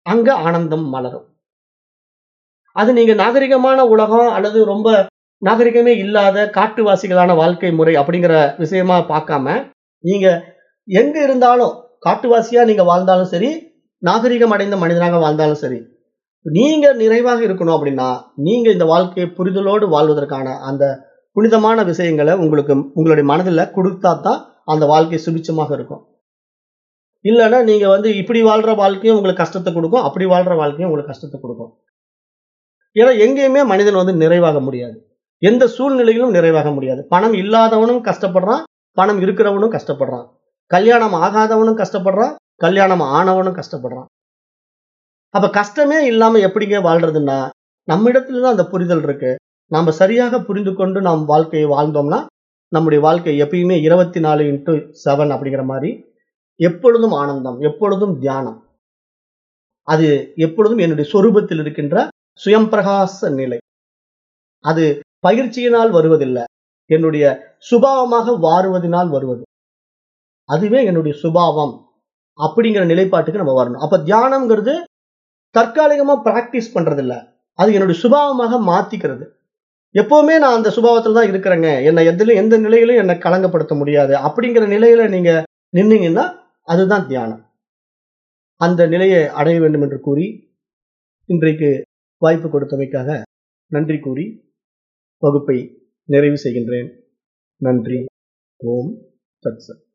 அங்க ஆனந்தம் மலரும் அது நீங்க நாகரிகமான உலகம் அல்லது ரொம்ப நாகரிகமே இல்லாத காட்டுவாசிகளான வாழ்க்கை முறை அப்படிங்கிற விஷயமா பார்க்காம நீங்க எங்க இருந்தாலும் காட்டுவாசியா நீங்க வாழ்ந்தாலும் சரி நாகரிகம் அடைந்த மனிதனாக வாழ்ந்தாலும் சரி நீங்க நிறைவாக இருக்கணும் அப்படின்னா நீங்க இந்த வாழ்க்கையை புரிதலோடு வாழ்வதற்கான அந்த புனிதமான விஷயங்களை உங்களுக்கு உங்களுடைய மனதில் கொடுத்தா தான் அந்த வாழ்க்கை சுபிச்சமாக இருக்கும் இல்லைன்னா நீங்க வந்து இப்படி வாழ்ற வாழ்க்கையும் உங்களுக்கு கஷ்டத்தை கொடுக்கும் அப்படி வாழ்ற வாழ்க்கையும் உங்களுக்கு கஷ்டத்தை கொடுக்கும் ஏன்னா எங்கேயுமே மனிதன் வந்து நிறைவாக முடியாது எந்த சூழ்நிலையிலும் நிறைவாக முடியாது பணம் இல்லாதவனும் கஷ்டப்படுறான் பணம் இருக்கிறவனும் கஷ்டப்படுறான் கல்யாணம் ஆகாதவனும் கஷ்டப்படுறான் கல்யாணம் ஆனவனும் கஷ்டப்படுறான் அப்ப கஷ்டமே இல்லாம எப்படிங்க வாழ்றதுன்னா நம்ம இடத்துல தான் அந்த புரிதல் இருக்கு நாம சரியாக புரிந்து கொண்டு நாம் வாழ்க்கையை வாழ்ந்தோம்னா நம்முடைய வாழ்க்கை எப்பயுமே இருபத்தி நாலு இன்ட்டு செவன் அப்படிங்கிற மாதிரி எப்பொழுதும் ஆனந்தம் எப்பொழுதும் தியானம் அது எப்பொழுதும் என்னுடைய சொரூபத்தில் இருக்கின்ற சுயம் பிரகாச நிலை அது பயிற்சியினால் வருவதில்லை என்னுடைய சுபாவமாக வாருவதனால் வருவது அதுவே என்னுடைய சுபாவம் அப்படிங்கிற நிலைப்பாட்டுக்கு நம்ம வரணும் அப்ப தியானம்ங்கிறது தற்காலிகமா பிராக்டிஸ் பண்றது இல்ல அது என்னுடைய சுபாவமாக மாத்திக்கிறது எப்பவுமே நான் அந்த சுபாவத்துல தான் இருக்கிறேங்க என்னை எதுல எந்த நிலையிலும் என்னை கலங்கப்படுத்த முடியாது அப்படிங்கிற நிலையில நீங்க நின்னீங்கன்னா அதுதான் தியானம் அந்த நிலையை அடைய வேண்டும் என்று கூறி இன்றைக்கு வாய்ப்பு கொடுத்தமைக்காக நன்றி கூறி வகுப்பை நிறைவு செய்கின்றேன் நன்றி ஓம் தத்சத்